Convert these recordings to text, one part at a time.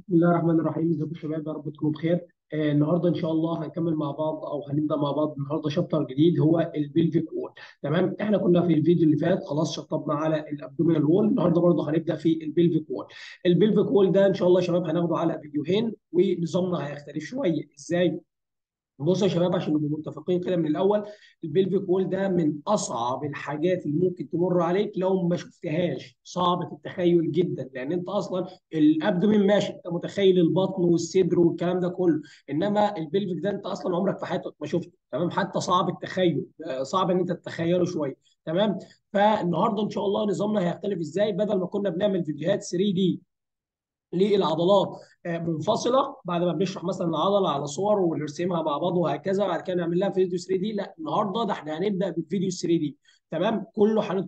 بسم الله الرحمن الرحيم ازيكم يا شباب يا رب تكونوا بخير آه النهارده ان شاء الله هنكمل مع بعض او هنبدا مع بعض النهارده شابتر جديد هو البلفيك وول تمام احنا كنا في الفيديو اللي فات خلاص شطبنا على الابدومينال وول النهارده برضه هنبدا في البلفيك وول البلفيك وول ده ان شاء الله يا شباب هناخده على فيديوهين ونظامنا هيختلف شويه ازاي بصوا يا شباب عشان نبقى متفقين كده من الاول البلفيك وول ده من اصعب الحاجات اللي ممكن تمر عليك لو ما شفتهاش صعبه التخيل جدا لان انت اصلا الابدومين ماشي انت متخيل البطن والصدر والكلام ده كله انما البلفيك ده انت اصلا عمرك في حياتك ما شفته تمام حتى صعب التخيل صعب ان انت تتخيله شويه تمام فالنهارده ان شاء الله نظامنا هيختلف ازاي بدل ما كنا بنعمل فيديوهات 3 دي للعضلات منفصله بعد ما بنشرح مثلا العضله على صور ونرسمها مع بعض وهكذا بعد كده نعمل لها فيديو 3 دي لا النهارده ده احنا هنبدا بالفيديو 3 دي تمام كله هن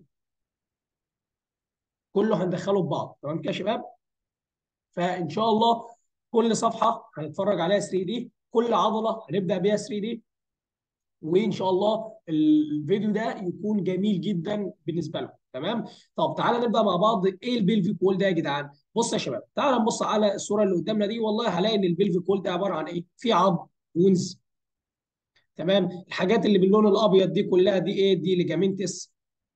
كله هندخله في بعض تمام كده يا شباب فان شاء الله كل صفحه هنتفرج عليها 3 دي كل عضله هنبدا بيها 3 دي وان شاء الله الفيديو ده يكون جميل جدا بالنسبه لكم تمام طب تعالى نبدا مع بعض ايه البلفيك وول ده يا جدعان بص يا شباب تعالى نبص على الصوره اللي قدامنا دي والله هلاقي ان البلفيك وول ده عباره عن ايه في عظم وونز تمام الحاجات اللي باللون الابيض دي كلها دي ايه دي ليجامنتس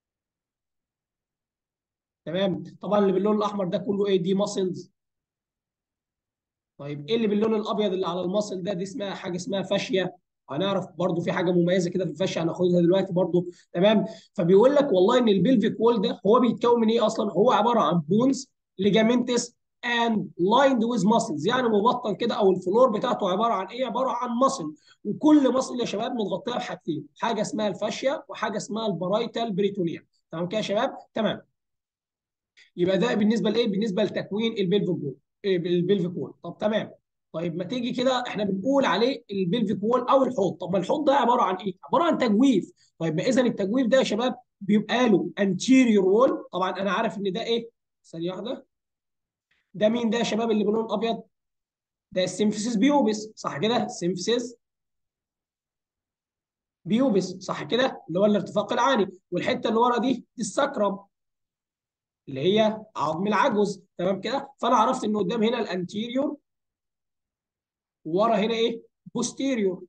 تمام طبعا اللي باللون الاحمر ده كله ايه دي ماسلز طيب ايه اللي باللون الابيض اللي على الماسل ده دي اسمها حاجه اسمها فاشيه هنعرف برضو في حاجه مميزه كده في الفشه هناخدها دلوقتي برضو تمام فبيقول لك والله ان البلفيك وول ده هو بيتكون من ايه اصلا هو عباره عن بونز ليجامنتس اند لايند ويز ماسلز يعني مبطن كده او الفلور بتاعته عباره عن ايه عباره عن ماسل وكل ماسل يا شباب متغطيه بحاجتين حاجه اسمها الفاشيا وحاجه اسمها البرايتال بريتونيا تمام كده يا شباب تمام يبقى ده بالنسبه لايه بالنسبه لتكوين البلفيك وول البلفيك وول طب تمام طيب ما تيجي كده احنا بنقول عليه البلفيك وول او الحوض طب ما الحوض ده عباره عن ايه عباره عن تجويف طيب ما اذا التجويف ده يا شباب بيبقى له انتيريور وول طبعا انا عارف ان ده ايه ثانيه واحده ده مين ده يا شباب اللي بلون ابيض ده السيمفيسيس بيوبس صح كده السيمفيسيس بيوبس صح كده اللي هو الارتفاق العالي والحته اللي ورا دي دي السكرم اللي هي عظم العجوز تمام كده فانا عرفت ان قدام هنا الانتيريور ورا هنا ايه بوستيريور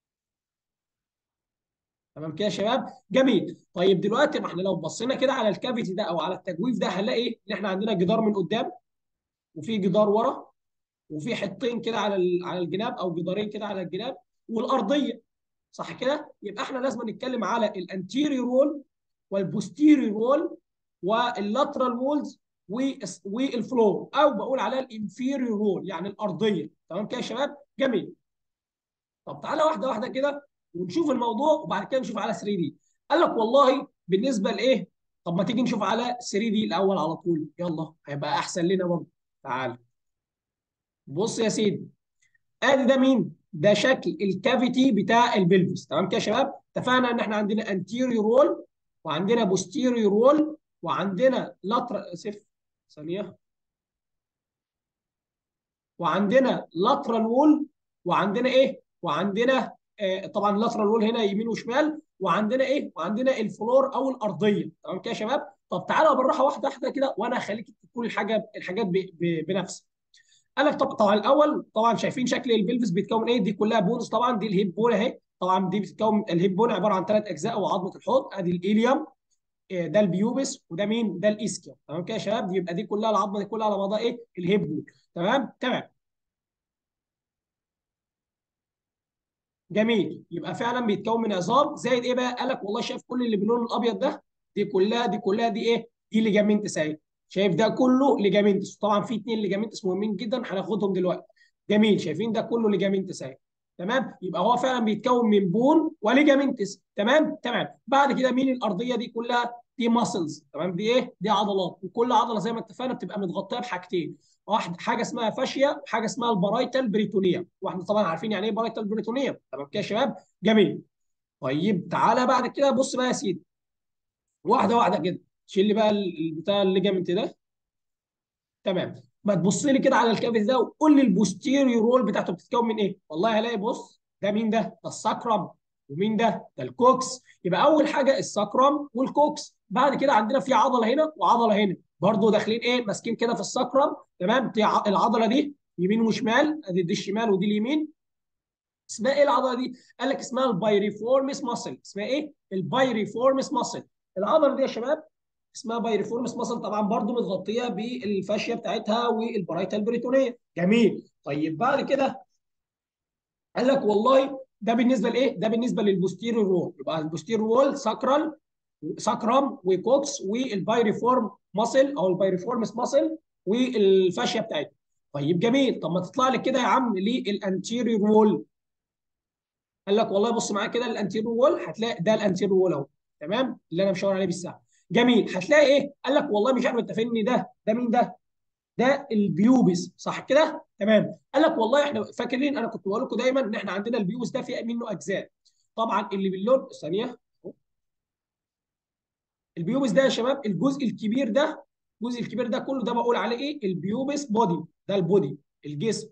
تمام كده يا شباب جميل طيب دلوقتي ما احنا لو بصينا كده على الكافيتي ده او على التجويف ده هنلاقي ايه ان احنا عندنا جدار من قدام وفي جدار ورا وفي حطين كده على على الجناب او جدارين كده على الجناب والارضيه صح كده يبقى احنا لازم نتكلم على الانتيريور وول والبوستيريور وول واللاترال وولز والفلور او بقول عليها الانفيريور وول يعني الارضيه تمام كده يا شباب جميل طب تعالى واحده واحده كده ونشوف الموضوع وبعد كده نشوف على 3 دي قال لك والله بالنسبه لايه طب ما تيجي نشوف على 3 دي الاول على طول يلا هيبقى احسن لنا برضه تعال بص يا سيدي ادي ده مين ده شكل الكافيتي بتاع البلفس تمام كده يا شباب اتفقنا ان احنا عندنا انتيريور وول وعندنا بوستيريور وول وعندنا لاترال اسف ثانيه وعندنا لاترال وول وعندنا ايه وعندنا آه طبعا لاترال وول هنا يمين وشمال وعندنا ايه وعندنا الفلور او الارضيه تمام كده يا شباب طب تعالوا بالراحه واحده واحده كده وانا هخليك تقول الحاجه الحاجات بنفسك قال لك طب طبعا الاول طبعا شايفين شكل البلفس بيتكون ايه دي كلها بونز طبعا دي الهيب بون اهي طبعا دي بتتكون الهيب بون عباره عن ثلاث اجزاء وعظمه الحوض ادي الاليوم ده البيوبس وده مين ده الاسكيا تمام كده يا شباب يبقى دي كلها العظمه دي كلها على بعضها ايه الهيب بون تمام تمام جميل يبقى فعلا بيتكون من عظام زائد ايه بقى قال لك والله شايف كل اللي باللون الابيض ده دي كلها دي كلها دي ايه دي ليجامنتس اهي شايف ده كله ليجامنتس طبعا في اثنين ليجامنتس مهمين جدا هناخدهم دلوقتي جميل شايفين ده كله ليجامنتس اهي تمام يبقى هو فعلا بيتكون من بون وليجامنتس تمام تمام بعد كده مين الارضيه دي كلها دي ماسلز تمام دي ايه دي عضلات وكل عضله زي ما اتفقنا بتبقى متغطيه بحاجتين واحد حاجه اسمها فاشيا وحاجه اسمها البرايتال بريتونيا واحنا طبعا عارفين يعني ايه برايتال بريتونيا تمام كده يا شباب جميل طيب تعالى بعد كده بص بقى يا سيدي واحده واحده كده شيل لي بقى بتاع الليجامنت ده تمام ما تبص لي كده على الكافيتي ده وقول لي البوستيريور رول بتاعته بتتكون من ايه والله هلاقي بص ده مين ده ده الساكرم ومين ده ده الكوكس يبقى اول حاجه الساكرم والكوكس بعد كده عندنا في عضله هنا وعضله هنا برضه داخلين ايه ماسكين كده في الساكرم تمام العضله دي يمين وشمال ادي دي الشمال ودي اليمين اسمها ايه العضله دي؟ قال لك اسمها البايريفورمس ماسل اسمها ايه؟ البايريفورمس ماسل العضله دي يا شباب اسمها بايريفورمس ماسل طبعا برضو متغطيه بالفاشيه بتاعتها والبرايتال بريتونيه جميل طيب بعد كده قال لك والله ده بالنسبه لايه؟ ده بالنسبه للبوستيريور وول يبقى البوستيريور وول ساكرال ساكرام وكوكس والبايريفورم ماسل او البايريفورمس ماسل والفاشيه بتاعتها طيب جميل طب ما تطلع لي كده يا عم للانتيريور وول قال لك والله بص معايا كده الانتيريور وول هتلاقي ده الانتيريور وول اهو تمام اللي انا مشاور عليه بالسهم جميل هتلاقي ايه قال لك والله مش عارف انت فاهمني ده ده مين ده ده البيوبس صح كده تمام قال لك والله احنا فاكرين انا كنت بقول لكم دايما ان احنا عندنا البيوبس ده فيه منه اجزاء طبعا اللي باللون ثانيه البيوبس ده يا شباب الجزء الكبير ده الجزء الكبير ده كله ده بقول عليه ايه البيوبس بودي ده البودي الجسم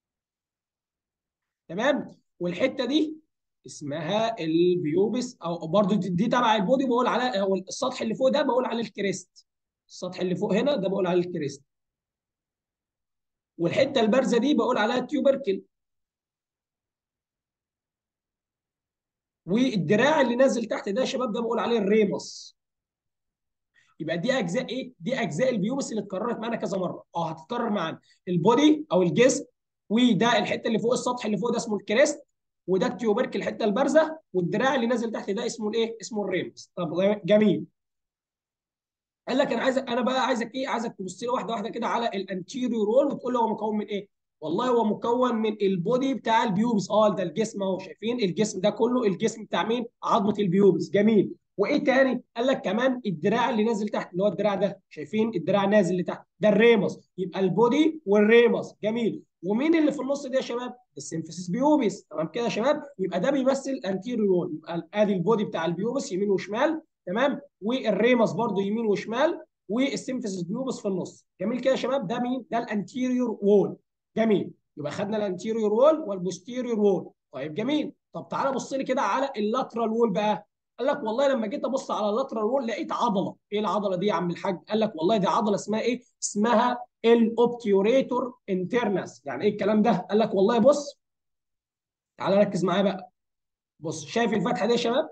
تمام والحته دي اسمها البيوبس او برضو دي, دي تبع البودي بقول على او السطح اللي فوق ده بقول عليه الكريست السطح اللي فوق هنا ده بقول عليه الكريست والحته البارزه دي بقول عليها تيوبركل والدراع اللي نازل تحت ده يا شباب ده بقول عليه الريمس يبقى دي اجزاء ايه؟ دي اجزاء البيوبس اللي اتكررت معانا كذا مره اه هتتكرر معانا البودي او الجسم وده الحته اللي فوق السطح اللي فوق ده اسمه الكريست وده التيوبرك الحته البارزه والدراع اللي نازل تحت ده اسمه الايه؟ اسمه الريمس طب جميل قال لك انا عايزك انا بقى عايزك ايه؟ عايزك تبص لي واحده واحده كده على الانتيريور رول وتقول لي هو مكون من ايه؟ والله هو مكون من البودي بتاع البيوبس اه ده الجسم اهو شايفين الجسم ده كله الجسم بتاع مين؟ عظمه البيوبس جميل وايه تاني؟ قال لك كمان الدراع اللي نازل تحت اللي هو الدراع ده شايفين الدراع نازل لتحت ده الريمس يبقى البودي والريمس جميل ومين اللي في النص ده يا شباب؟ السيمفيسيس بيوبس تمام كده يا شباب؟ يبقى ده بيمثل الانتيريور وول يبقى ادي البودي بتاع البيوبس يمين وشمال تمام؟ والريمس برضو يمين وشمال والسيمفيسيس بيوبس في النص جميل كده يا شباب ده مين؟ ده الانتيريور وول جميل يبقى خدنا الانتيريور وول والبوستيريور وول طيب جميل طب تعالى بص لي كده على اللاترال وول بقى قال لك والله لما جيت ابص على اللاترال وول لقيت عضله ايه العضله دي يا عم الحاج قال لك والله دي عضله اسمها ايه اسمها الاوبتيوريتور انترنس يعني ايه الكلام ده قال لك والله بص تعالى ركز معايا بقى بص شايف الفتحه دي يا شباب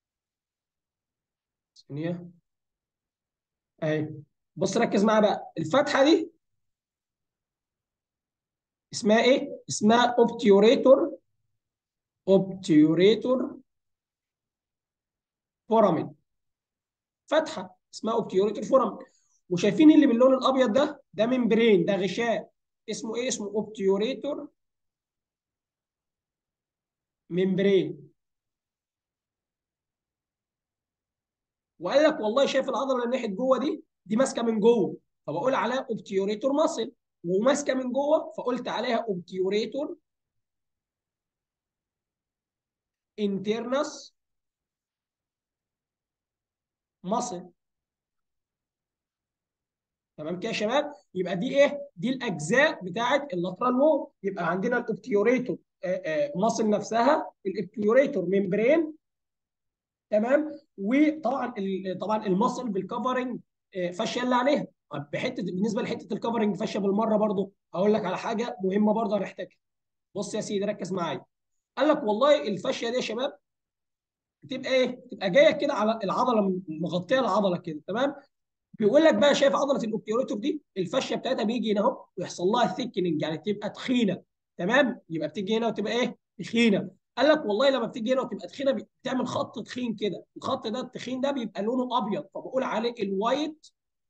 ثانيه اهي بص ركز معايا بقى الفتحه دي اسمها ايه اسمها اوبتيوريتور اوبتيوريتور فورامين فتحه اسمها اوبتيوريتور فورامين وشايفين اللي باللون الابيض ده ده ممبرين ده غشاء اسمه ايه اسمه اوبتيوريتور ممبرين وقال لك والله شايف العضله اللي ناحيه جوه دي دي ماسكه من جوه فبقول عليها اوبتيوريتور ماسل وماسكه من جوه فقلت عليها اوبتيوريتور انترنس ماسل تمام كده يا شباب يبقى دي ايه دي الاجزاء بتاعه اللاترال وول يبقى عندنا الاوبتيوريتور ماسل نفسها الاوبتيوريتور ممبرين تمام وطبعا طبعا الماسل بالكفرنج فاشيه اللي عليها طب بحته بالنسبه لحته الكفرنج فاشيه بالمره برضو هقول لك على حاجه مهمه برضو هنحتاجها بص يا سيدي ركز معايا قال لك والله الفاشيه دي يا شباب بتبقى ايه؟ بتبقى جايه كده على العضله مغطيه العضله كده تمام؟ بيقول لك بقى شايف عضله الاوبتيوريتور دي الفاشيه بتاعتها بيجي هنا اهو ويحصل لها ثيكننج يعني تبقى تخينه تمام؟ يبقى بتيجي هنا وتبقى ايه؟ تخينه قال لك والله لما بتيجي هنا وتبقى تخينه بتعمل خط تخين كده الخط ده التخين ده بيبقى لونه ابيض فبقول عليه الوايت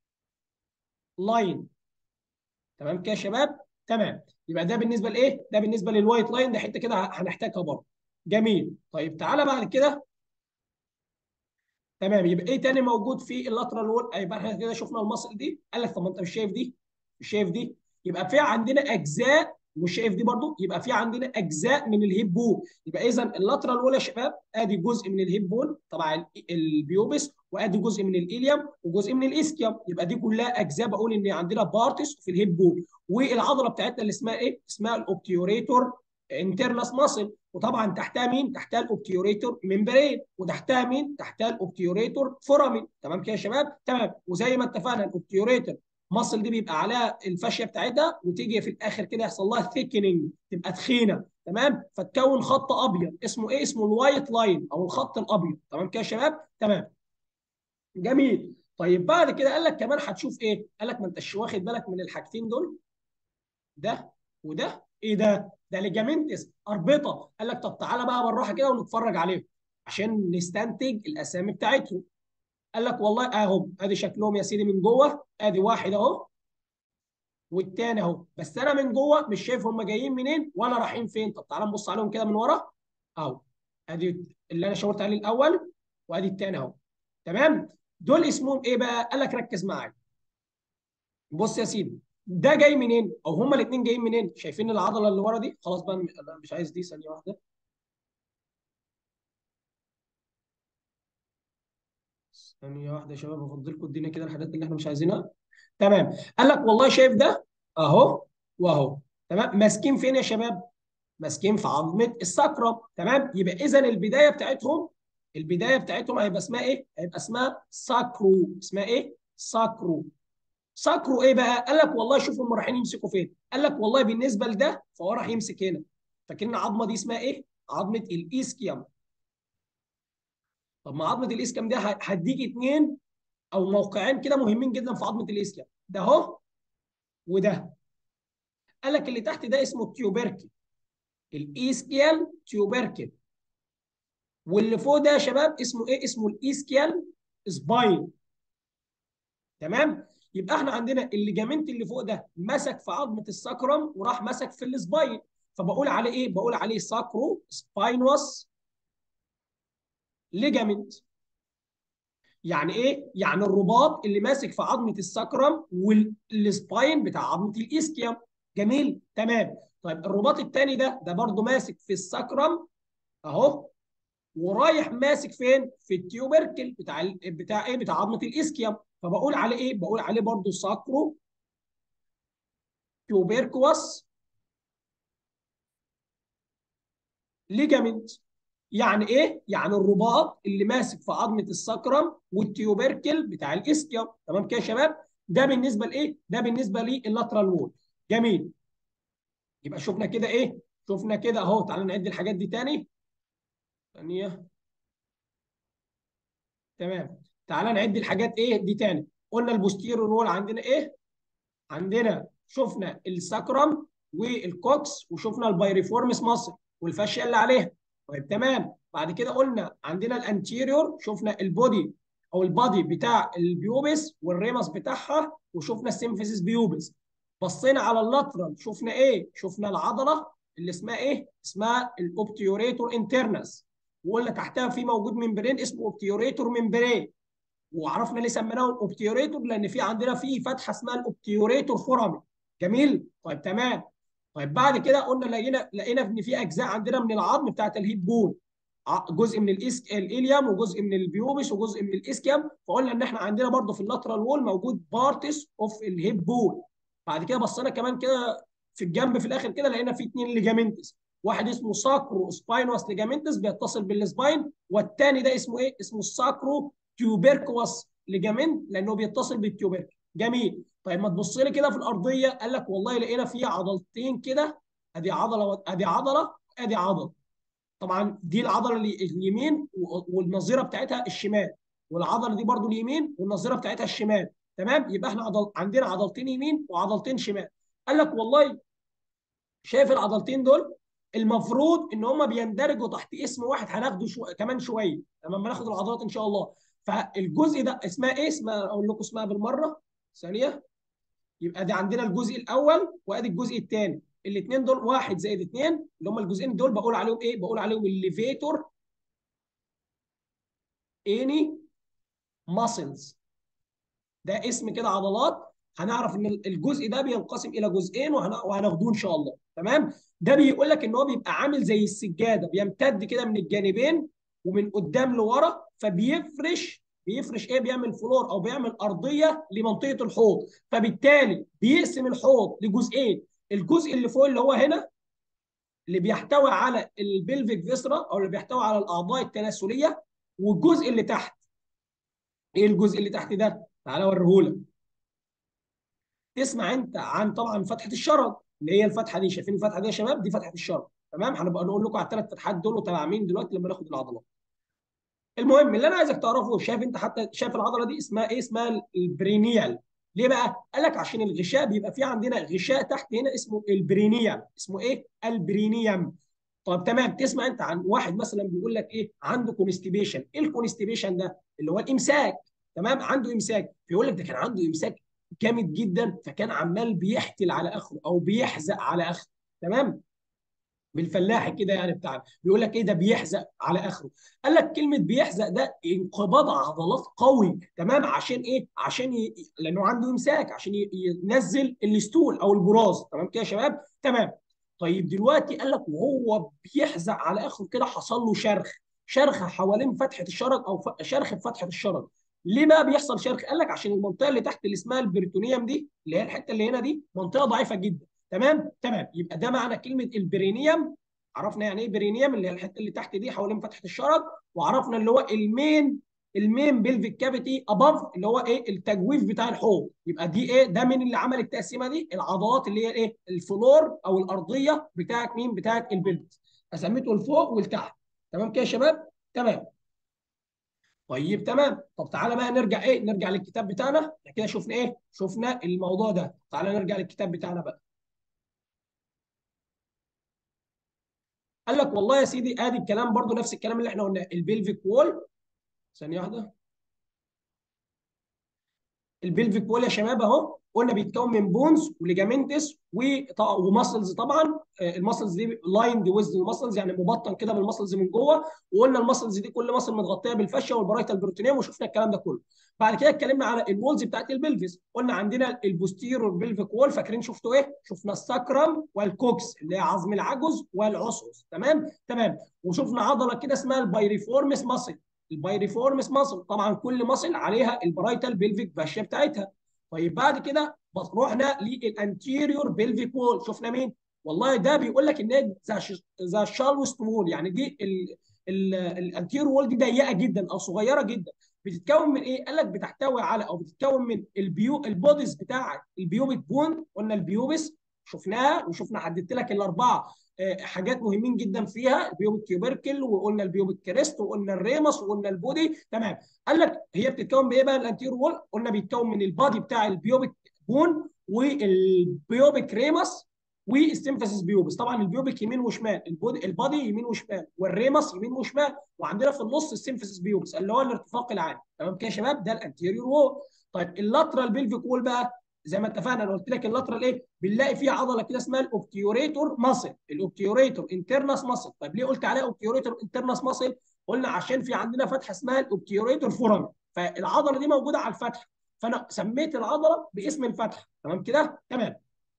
لاين تمام كده يا شباب؟ تمام يبقى ده بالنسبه لايه؟ ده بالنسبه للوايت لاين ده حته كده هنحتاجها برضه جميل طيب تعالى بعد كده تمام يبقى ايه تاني موجود في اللاترال وول يبقى احنا كده شفنا المصل دي قال لك طب ما انت مش شايف دي مش شايف دي يبقى في عندنا اجزاء مش شايف دي برضو يبقى في عندنا اجزاء من الهيب بون يبقى اذا اللاترال وول يا شباب ادي جزء من الهيب بون طبعا البيوبس وادي جزء من الاليوم وجزء من الاسكيوم يبقى دي كلها اجزاء بقول ان عندنا بارتس في الهيب بون والعضله بتاعتنا اللي اسمها ايه؟ اسمها الاوبتيوريتور انترنس ماسل وطبعا تحتها مين؟ تحتها الاوبتيوريتور ممبرين وتحتها مين؟ تحتها الاوبتيوريتور فورامين تمام كده يا شباب؟ تمام وزي ما اتفقنا الاوبتيوريتور مصل دي بيبقى عليها الفاشيه بتاعتها وتيجي في الاخر كده يحصل لها ثيكننج تبقى تخينه تمام فتكون خط ابيض اسمه ايه اسمه الوايت لاين او الخط الابيض تمام كده يا شباب تمام جميل طيب بعد كده قال لك كمان هتشوف ايه قال لك ما انتش واخد بالك من الحاجتين دول ده وده ايه ده ده ليجامنتس اربطه قال لك طب تعالى بقى بالراحه كده ونتفرج عليهم عشان نستنتج الاسامي بتاعتهم قال لك والله اهو ادي شكلهم يا سيدي من جوه ادي واحد اهو والتاني اهو بس انا من جوه مش شايف هم جايين منين ولا رايحين فين طب تعالى نبص عليهم كده من ورا اهو ادي اللي انا شاورت عليه الاول وادي التاني اهو تمام دول اسمهم ايه بقى قال لك ركز معايا بص يا سيدي ده جاي منين او هما الاثنين جايين منين شايفين العضله اللي ورا دي خلاص بقى انا مش عايز دي ثانيه واحده ثانيه واحده يا شباب افضلكم ادينا كده الحاجات اللي احنا مش عايزينها تمام قال لك والله شايف ده اهو واهو تمام ماسكين فين يا شباب ماسكين في عظمه الساكرم تمام يبقى اذا البدايه بتاعتهم البدايه بتاعتهم هيبقى اسمها ايه هيبقى اسمها ساكرو اسمها ايه ساكرو ساكرو ايه بقى قال لك والله شوف هم رايحين يمسكوا فين قال لك والله بالنسبه لده فهو راح يمسك هنا فاكرين العظمه دي اسمها ايه عظمه الايسكيوم طب ما عظمه الايسكيوم دي هديك اثنين او موقعين كده مهمين جدا في عظمه الايسكيوم ده اهو وده قال لك اللي تحت ده اسمه التيوبركل الايسكيال تيوبركل واللي فوق ده يا شباب اسمه ايه اسمه الايسكيال سباين تمام يبقى احنا عندنا الليجامنت اللي فوق ده مسك في عظمه الساكرم وراح مسك في السباين فبقول عليه ايه بقول عليه ساكرو سباينوس ليجامنت يعني ايه يعني الرباط اللي ماسك في عظمه الساكرم والسباين بتاع عظمه الاسكيوم جميل تمام طيب الرباط الثاني ده ده برضه ماسك في الساكرم اهو ورايح ماسك فين في التيوبركل بتاع ال... بتاع ايه بتاع عظمه الاسكيوم فبقول عليه ايه بقول عليه برضه ساكرو تيوبركوس ليجامنت يعني ايه يعني الرباط اللي ماسك في عظمه السكرم والتيوبركل بتاع الاسكيوم تمام كده يا شباب ده بالنسبه لايه ده بالنسبه لللاترال وول جميل يبقى شفنا كده ايه شفنا كده اهو تعالى نعد الحاجات دي تاني ثانيه تمام تعالى نعد الحاجات ايه دي تاني قلنا البوستيرور وول عندنا ايه عندنا شفنا الساكرم والكوكس وشفنا البايريفورمس ماسل والفاشيه اللي عليها طيب تمام بعد كده قلنا عندنا الانتيريور شفنا البودي او البادي بتاع البيوبس والريمس بتاعها وشفنا السيمفيسيس بيوبس بصينا على اللاترال شفنا ايه شفنا العضله اللي اسمها ايه اسمها الاوبتيوريتور انترنس وقلنا تحتها في موجود ممبرين اسمه اوبتيوريتور ممبرين وعرفنا ليه سميناه الاوبتيوريتور لان في عندنا في فتحه اسمها الاوبتيوريتور فورامي جميل طيب تمام طيب بعد كده قلنا لقينا لقينا ان في اجزاء عندنا من العظم بتاعت الهيب بون جزء من الإسك... الاليوم وجزء من البيوبس وجزء من الاسكيوم فقلنا ان احنا عندنا برضه في اللاترال وول موجود بارتس اوف الهيب بون بعد كده بصينا كمان كده في الجنب في الاخر كده لقينا في اثنين ليجامنتس واحد اسمه ساكرو سباينوس ليجامنتس بيتصل بالسباين والثاني ده اسمه ايه اسمه الساكرو تيوبركوس ليجامنت لانه بيتصل بالتيوبرك جميل طيب ما تبص لي كده في الارضيه قال لك والله لقينا فيه عضلتين كده ادي عضله ادي عضله ادي عضله طبعا دي العضله اليمين والنظيره بتاعتها الشمال والعضله دي برضو اليمين والنظيره بتاعتها الشمال تمام يبقى احنا عضل... عندنا عضلتين يمين وعضلتين شمال قال لك والله شايف العضلتين دول المفروض ان هم بيندرجوا تحت اسم واحد هناخده شو... كمان شويه لما ناخد العضلات ان شاء الله فالجزء ده اسمها ايه اسمها اقول لكم اسمها بالمره ثانيه يبقى ده عندنا الجزء الاول وادي الجزء الثاني الاثنين دول واحد زائد اثنين اللي هم الجزئين دول بقول عليهم ايه بقول عليهم الليفيتور اني ماسلز ده اسم كده عضلات هنعرف ان الجزء ده بينقسم الى جزئين وهناخدوه ان شاء الله تمام ده بيقول لك ان هو بيبقى عامل زي السجاده بيمتد كده من الجانبين ومن قدام لورا فبيفرش بيفرش ايه بيعمل فلور او بيعمل ارضيه لمنطقه الحوض فبالتالي بيقسم الحوض لجزئين الجزء اللي فوق اللي هو هنا اللي بيحتوي على البلفيك فيسرا او اللي بيحتوي على الاعضاء التناسليه والجزء اللي تحت ايه الجزء اللي تحت ده تعالى اوريهولك تسمع انت عن طبعا فتحه الشرج اللي هي الفتحه دي شايفين الفتحه دي يا شباب دي فتحه الشرج تمام هنبقى نقول لكم على الثلاث فتحات دول وتبع مين دلوقتي لما ناخد العضلات المهم اللي انا عايزك تعرفه شايف انت حتى شايف العضله دي اسمها ايه اسمها البرينيال ليه بقى قال لك عشان الغشاء بيبقى في عندنا غشاء تحت هنا اسمه البرينيوم اسمه ايه البرينيوم طب تمام تسمع انت عن واحد مثلا بيقول لك ايه عنده كونستيبيشن ايه الكونستيبيشن ده اللي هو الامساك تمام عنده امساك بيقول لك ده كان عنده امساك جامد جدا فكان عمال بيحتل على اخره او بيحزق على اخره تمام بالفلاحي كده يعني بتاعنا بيقول لك ايه ده بيحزق على اخره قال لك كلمه بيحزق ده انقباض عضلات قوي تمام عشان ايه عشان ي... لانه عنده امساك عشان ي... ينزل الاستول او البراز تمام كده يا شباب تمام طيب دلوقتي قال لك وهو بيحزق على اخره كده حصل له شرخ شرخ حوالين فتحه الشرج او ف... شرخ في فتحه الشرج ليه بقى بيحصل شرخ قال لك عشان المنطقه اللي تحت اللي اسمها البريتونيوم دي اللي هي الحته اللي هنا دي منطقه ضعيفه جدا تمام تمام يبقى ده معنى كلمه البرينيوم عرفنا يعني ايه برينيوم اللي هي الحته اللي تحت دي حوالين فتحه الشرج وعرفنا اللي هو المين المين بيلفيك كافيتي اباف اللي هو ايه التجويف بتاع الحوض يبقى دي ايه ده مين اللي عمل التقسيمه دي العضلات اللي هي ايه الفلور او الارضيه بتاعت مين بتاعت البلفس فسميته الفوق والتحت تمام كده يا شباب تمام طيب تمام طب تعالى بقى نرجع ايه نرجع للكتاب بتاعنا احنا كده شفنا ايه شفنا الموضوع ده تعالى نرجع للكتاب بتاعنا بقى قال لك والله يا سيدي ادي الكلام برضو نفس الكلام اللي احنا قلناه البلفيك وول ثانيه واحده البلفيك وول يا شباب اهو قلنا بيتكون من بونز وليجامنتس وماسلز طبعا الماسلز دي لايند ويز الماسلز يعني مبطن كده بالماسلز من جوه وقلنا الماسلز دي كل ماسل متغطيه بالفشه والبرايتال بروتينيوم وشفنا الكلام ده كله بعد كده اتكلمنا على الوولز بتاعت البلفيس قلنا عندنا البوستيرور بلفيك وول فاكرين شفتوا ايه شفنا الساكرم والكوكس اللي هي عظم العجز والعصعص تمام تمام وشفنا عضله كده اسمها البايريفورمس ماسل البايريفورمس ماسل طبعا كل ماسل عليها البرايتال بلفيك فاشيا بتاعتها طيب بعد كده رحنا للانتيريور بلفيك وول شفنا مين والله ده بيقول لك ان هي ذا شالوست وول يعني دي الانتيريور وول دي ضيقه جدا او صغيره جدا بتتكون من ايه؟ قال لك بتحتوي على او بتتكون من البيو البوديز بتاع البيوبيك بون قلنا البيوبس شفناها وشفنا حددت لك الاربعه حاجات مهمين جدا فيها البيوبيك كيوبركل وقلنا البيوبيك كريست وقلنا الريمس وقلنا البودي تمام قال لك هي بتتكون بايه بقى الانتيريور وول قلنا بيتكون من البادي بتاع البيوبيك بون والبيوبيك ريمس والسيمفاسيس بيوبس طبعا البيوبيك يمين وشمال البودي البادي يمين وشمال والريمس يمين وشمال وعندنا في النص السيمفاسيس بيوبس اللي هو الارتفاق العالي تمام كده يا شباب ده الانتيريور وول طيب اللاترال بيلفيك وول بقى زي ما اتفقنا انا قلت لك اللاترال ايه بنلاقي فيها عضله كده اسمها الاوبتيوريتور ماسل الاوبتيوريتور انترنس ماسل طيب ليه قلت عليها اوبتيوريتور انترنس ماسل قلنا عشان في عندنا فتحه اسمها الاوبتيوريتور فورامين فالعضله دي موجوده على الفتحه فانا سميت العضله باسم الفتحه تمام كده تمام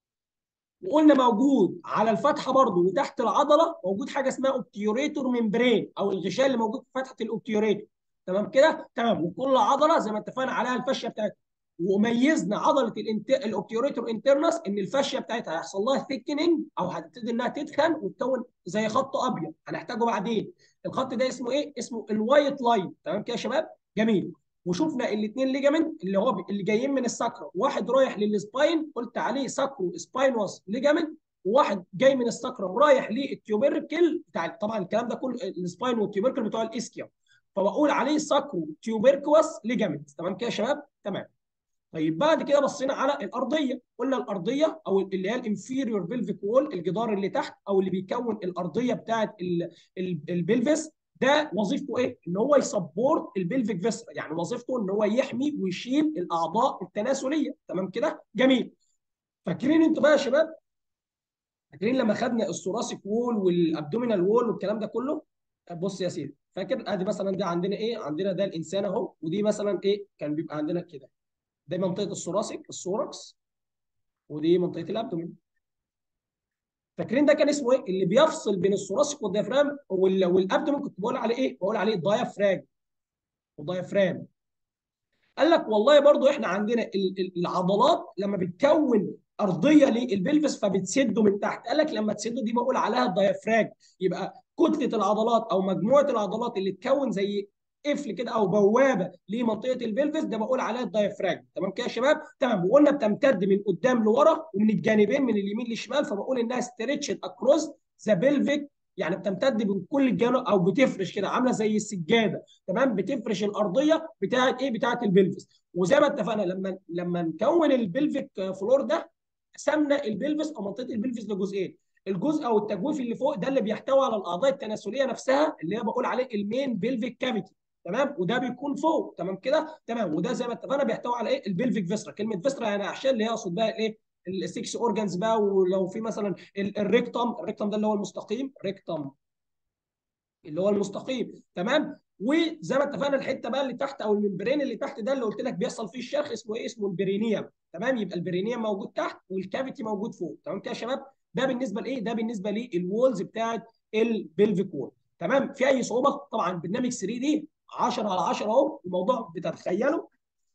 وقلنا موجود على الفتحه برضه وتحت العضله موجود حاجه اسمها اوبتيوريتور ممبرين او الغشاء اللي موجود في فتحه الاوبتيوريتور تمام كده تمام وكل عضله زي ما اتفقنا عليها الفشه بتاعتها وميزنا عضله الانت... الاوبتيوريتور انترنس ان الفاشيه بتاعتها هيحصل لها ثيكننج او هتبتدي انها تتخن وتكون زي خط ابيض هنحتاجه بعدين الخط ده اسمه ايه اسمه الوايت لاين تمام كده يا شباب جميل وشفنا الاثنين ليجامنت اللي هو اللي جايين من الساكرا واحد رايح للسباين قلت عليه ساكرو سباينوس ليجامنت وواحد جاي من الساكرا ورايح للتيوبركل بتاع طبعا الكلام ده كله السباين والتيوبركل بتوع الاسكيا فبقول عليه ساكرو تيوبركوس ليجامنت تمام كده يا شباب تمام طيب بعد كده بصينا على الارضيه قلنا الارضيه او اللي هي الانفيريور بلفيك وول الجدار اللي تحت او اللي بيكون الارضيه بتاعه البلفس ده وظيفته ايه؟ ان هو يسبورت البلفيك فيسرا يعني وظيفته ان هو يحمي ويشيل الاعضاء التناسليه تمام كده؟ جميل فاكرين انتوا بقى يا شباب؟ فاكرين لما خدنا الثوراسيك وول والابدومينال وول والكلام ده كله؟ بص يا سيدي فاكر ادي مثلا ده عندنا ايه؟ عندنا ده الانسان اهو ودي مثلا ايه؟ كان بيبقى عندنا كده ده منطقه الثوراسيك الثوركس ودي منطقه الابدومين فاكرين ده كان اسمه ايه؟ اللي بيفصل بين الثوراسيك والديافرام والابدومين كنت بقول عليه ايه؟ بقول عليه دايافراج ودايافرام قال لك والله برضو احنا عندنا العضلات لما بتكون ارضيه للبلفس فبتسده من تحت قال لك لما تسده دي بقول عليها الدايافراج يبقى كتله العضلات او مجموعه العضلات اللي تكون زي قفل كده او بوابه لمنطقه البلفس ده بقول عليها الدايفراجم تمام كده يا شباب تمام وقلنا بتمتد من قدام لورا ومن الجانبين من اليمين للشمال فبقول انها ستريتشد اكروس ذا بلفيك يعني بتمتد من كل الجانب او بتفرش كده عامله زي السجاده تمام بتفرش الارضيه بتاعه ايه بتاعه البلفس وزي ما اتفقنا لما لما نكون البلفيك فلور ده قسمنا البلفس او منطقه البلفس لجزئين الجزء او التجويف اللي فوق ده اللي بيحتوي على الاعضاء التناسليه نفسها اللي هي بقول عليه المين بلفيك كافيتي تمام وده بيكون فوق تمام كده تمام وده زي ما اتفقنا بيحتوي على ايه البلفيك فيسرا كلمه فيسرا يعني عشان اللي هي اقصد بقى ايه السكس اورجانز بقى ولو في مثلا الريكتوم الريكتوم ده اللي هو المستقيم ريكتوم اللي هو المستقيم تمام وزي ما اتفقنا الحته بقى اللي تحت او الممبرين اللي تحت ده اللي قلت لك بيحصل فيه الشرخ اسمه ايه اسمه البرينيوم تمام يبقى البرينيوم موجود تحت والكافيتي موجود فوق تمام كده يا شباب ده بالنسبه لايه ده بالنسبه للوولز بتاعه البلفيك وول تمام في اي صعوبه طبعا برنامج 3 دي 10 على 10 اهو الموضوع بتتخيله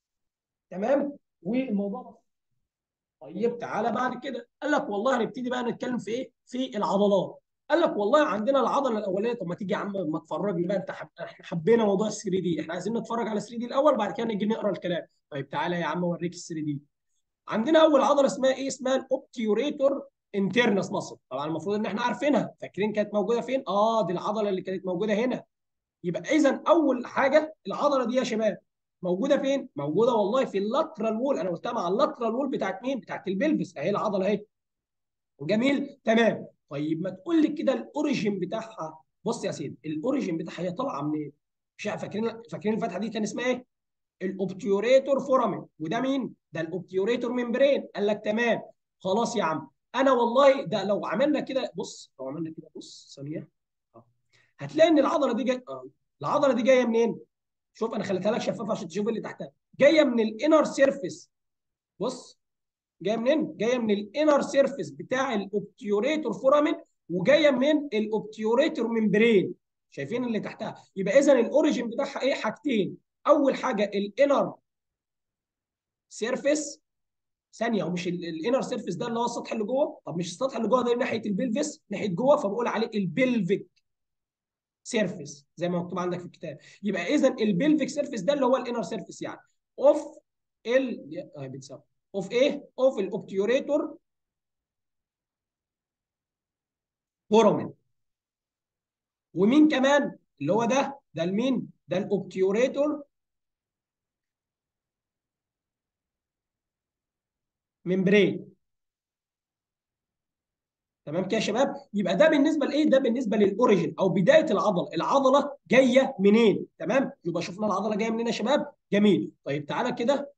تمام والموضوع بسيط طيب تعالى بعد كده قال لك والله هنبتدي بقى نتكلم في ايه في العضلات قال لك والله عندنا العضله الاولانيه طب ما تيجي يا عم ما تفرجني بقى انت حب... احنا حبينا موضوع ال 3 دي احنا عايزين نتفرج على 3 دي الاول بعد كده نيجي نقرا الكلام طيب تعالى يا عم اوريك ال 3 دي عندنا اول عضله اسمها ايه اسمها الاوبتيوريتور انترنس مصر طبعا المفروض ان احنا عارفينها فاكرين كانت موجوده فين اه دي العضله اللي كانت موجوده هنا يبقى اذا اول حاجه العضله دي يا شباب موجوده فين موجوده والله في اللاترال وول انا قلتها مع اللاترال وول بتاعت مين بتاعت البلفس اهي العضله اهي جميل تمام طيب ما تقول لي كده الاوريجين بتاعها بص يا سيدي الاوريجين بتاعها هي طالعه منين مش فاكرين فاكرين الفتحه دي كان اسمها ايه الاوبتيوريتور فورامين وده مين ده الاوبتيوريتور ممبرين قال لك تمام خلاص يا عم انا والله ده لو عملنا كده بص لو عملنا كده بص ثانيه هتلاقي ان العضله دي جايه العضله دي جايه منين شوف انا خليتها لك شفافه عشان تشوف اللي تحتها جايه من الانر سيرفيس بص جايه منين جايه من الانر سيرفيس بتاع الاوبتيوريتور فورامين وجايه من الاوبتيوريتور ممبرين شايفين اللي تحتها يبقى اذا الاوريجين بتاعها ايه حاجتين اول حاجه الانر سيرفيس ثانيه هو مش الانر سيرفيس ده اللي هو السطح اللي جوه طب مش السطح اللي جوه ده ناحيه البلفس ناحيه جوه فبقول عليه البلفيك سيرفيس زي ما مكتوب عندك في الكتاب يبقى اذا البلفيك سيرفيس ده اللي هو الانر سيرفيس يعني اوف ال بتساوي اوف ايه اوف الاوبتيوريتور فورامين ومين كمان اللي هو ده ده المين ده الاوبتيوريتور ممبرين تمام كده يا شباب يبقى ده بالنسبه لايه ده بالنسبه للاوريجن او بدايه العضله العضله جايه منين تمام يبقى شفنا العضله جايه منين يا شباب جميل طيب تعالى كده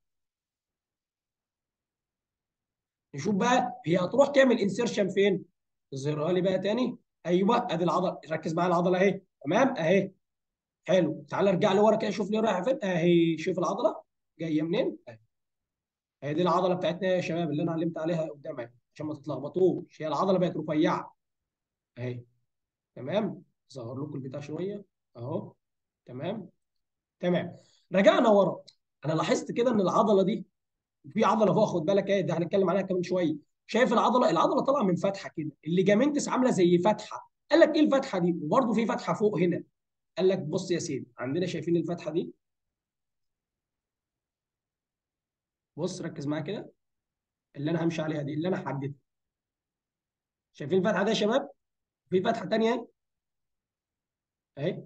نشوف بقى هي هتروح تعمل انسيرشن فين اظهرها لي بقى تاني ايوه ادي العضله ركز معايا العضله اهي تمام اهي حلو تعالى ارجع لورا كده شوف لي رايحه فين اهي شوف العضله جايه منين اهي هي دي العضله بتاعتنا يا شباب اللي انا علمت عليها قدام اهي عشان ما تتلخبطوش هي العضله بقت رفيعه اهي تمام ظهر لكم البتاع شويه اهو تمام تمام رجعنا ورا انا لاحظت كده ان العضله دي في عضله فوق خد بالك ايه ده هنتكلم عليها كمان شويه شايف العضله العضله طالعه من فتحه كده الليجامنتس عامله زي فتحه قال لك ايه الفتحه دي وبرده في فتحه فوق هنا قال لك بص يا سيدي عندنا شايفين الفتحه دي بص ركز معايا كده اللي انا همشي عليها دي اللي انا حددتها شايفين الفتحه دي يا شباب في فتحه ثانيه اهي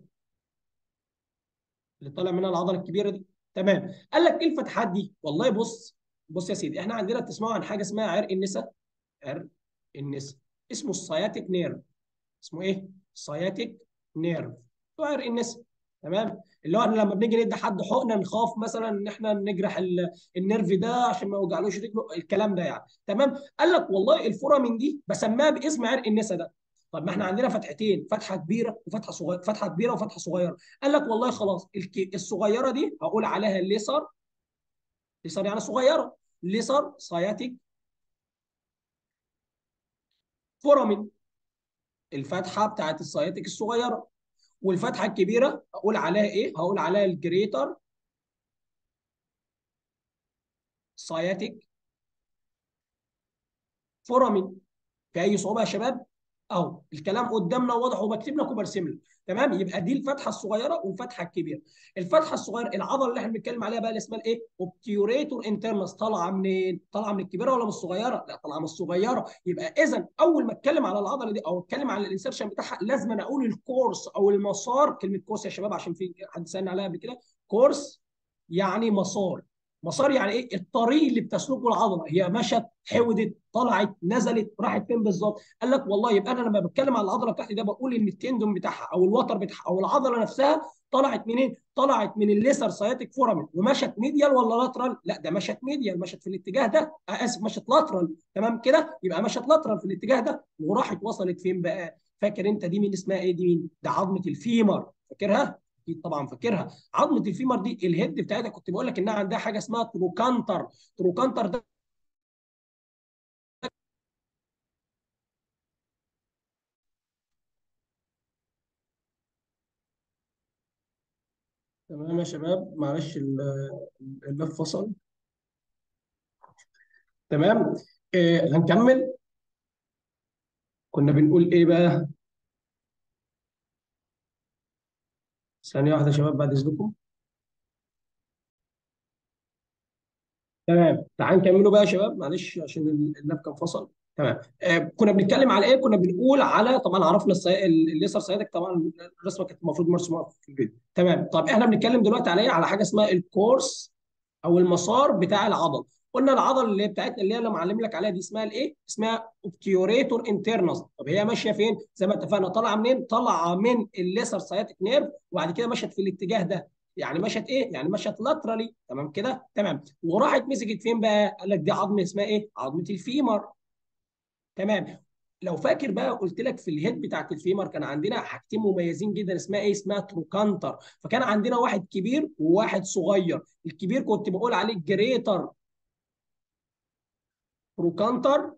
اللي طالع منها العضله الكبيره دي تمام قال لك ايه الفتحات دي والله بص بص يا سيدي احنا عندنا بتسمعوا عن حاجه اسمها عرق النسا عرق النسا اسمه السياتيك نيرف اسمه ايه سياتيك نيرف هو عرق النسا تمام اللي هو احنا لما بنيجي ندي حد حقنه نخاف مثلا ان احنا نجرح النيرف ده عشان ما يوجعلوش رجله الكلام ده يعني تمام قال لك والله الفورامين دي بسميها باسم عرق النسا ده طب ما احنا عندنا فتحتين فتحه كبيره وفتحه صغيره فتحه كبيره وفتحه صغيره قال لك والله خلاص الصغيره دي هقول عليها ليسر ليسر يعني صغيره ليسر سياتيك فورامين الفتحه بتاعت السياتيك الصغيره والفتحه الكبيره اقول عليها ايه هقول عليها الجريتر سياتيك فورامين في اي صعوبه يا شباب اهو الكلام قدامنا واضح وبكتب لك وبرسم لك تمام يبقى دي الفتحه الصغيره والفتحه الكبيره الفتحه الصغيره العضله اللي احنا بنتكلم عليها بقى اللي اسمها الايه اوبتيوريتور انترنس طالعه منين طالعه من الكبيره ولا من الصغيره لا طالعه من الصغيره يبقى اذا اول ما اتكلم على العضله دي او اتكلم على الانسرشن بتاعها لازم أنا اقول الكورس او المسار كلمه كورس يا شباب عشان في حد سالني عليها قبل كده كورس يعني مسار مسار يعني ايه الطريق اللي بتسلكه العضله هي مشت حودت طلعت نزلت راحت فين بالظبط قال لك والله يبقى انا لما بتكلم على العضله بتاعتي ده بقول ان التندون بتاعها او الوتر بتاعها او العضله نفسها طلعت منين طلعت من الليسر سياتيك فورامين ومشت ميديال ولا لاترال لا ده مشت ميديال مشت في الاتجاه ده آه اسف مشت لاترال تمام كده يبقى مشت لاترال في الاتجاه ده وراحت وصلت فين بقى فاكر انت دي مين اسمها ايه دي مين ده عظمه الفيمر فاكرها اكيد طبعا فاكرها عظمه الفيمر دي الهيد بتاعتها كنت بقول لك انها عندها حاجه اسمها تروكانتر تروكانتر ده تمام يا شباب معلش اللاب فصل تمام آه هنكمل كنا بنقول ايه بقى ثانيه واحده يا شباب بعد اذنكم تمام تعال نكمله بقى يا شباب معلش عشان اللاب كان فصل تمام آه كنا بنتكلم على ايه كنا بنقول على طبعا عرفنا السي... الليسر سيادك طبعا الرسمه كانت المفروض مرسومه في الفيديو تمام طب احنا بنتكلم دلوقتي على ايه على حاجه اسمها الكورس او المسار بتاع العضل قلنا العضله اللي هي بتاعتنا اللي هي اللي معلم لك عليها دي اسمها الايه اسمها اوبتيوريتور انترنس طب هي ماشيه فين زي ما اتفقنا طالعه منين طالعه من الليسر سياتيك نيرف وبعد كده مشت في الاتجاه ده يعني مشت ايه؟ يعني مشت لاترالي تمام كده؟ تمام وراحت مسكت فين بقى؟ قال لك دي عظمه اسمها ايه؟ عظمه الفيمر تمام لو فاكر بقى قلت لك في الهيد بتاعت الفيمر كان عندنا حاجتين مميزين جدا اسمها ايه؟ اسمها تروكانتر فكان عندنا واحد كبير وواحد صغير الكبير كنت بقول عليه جريتر تروكانتر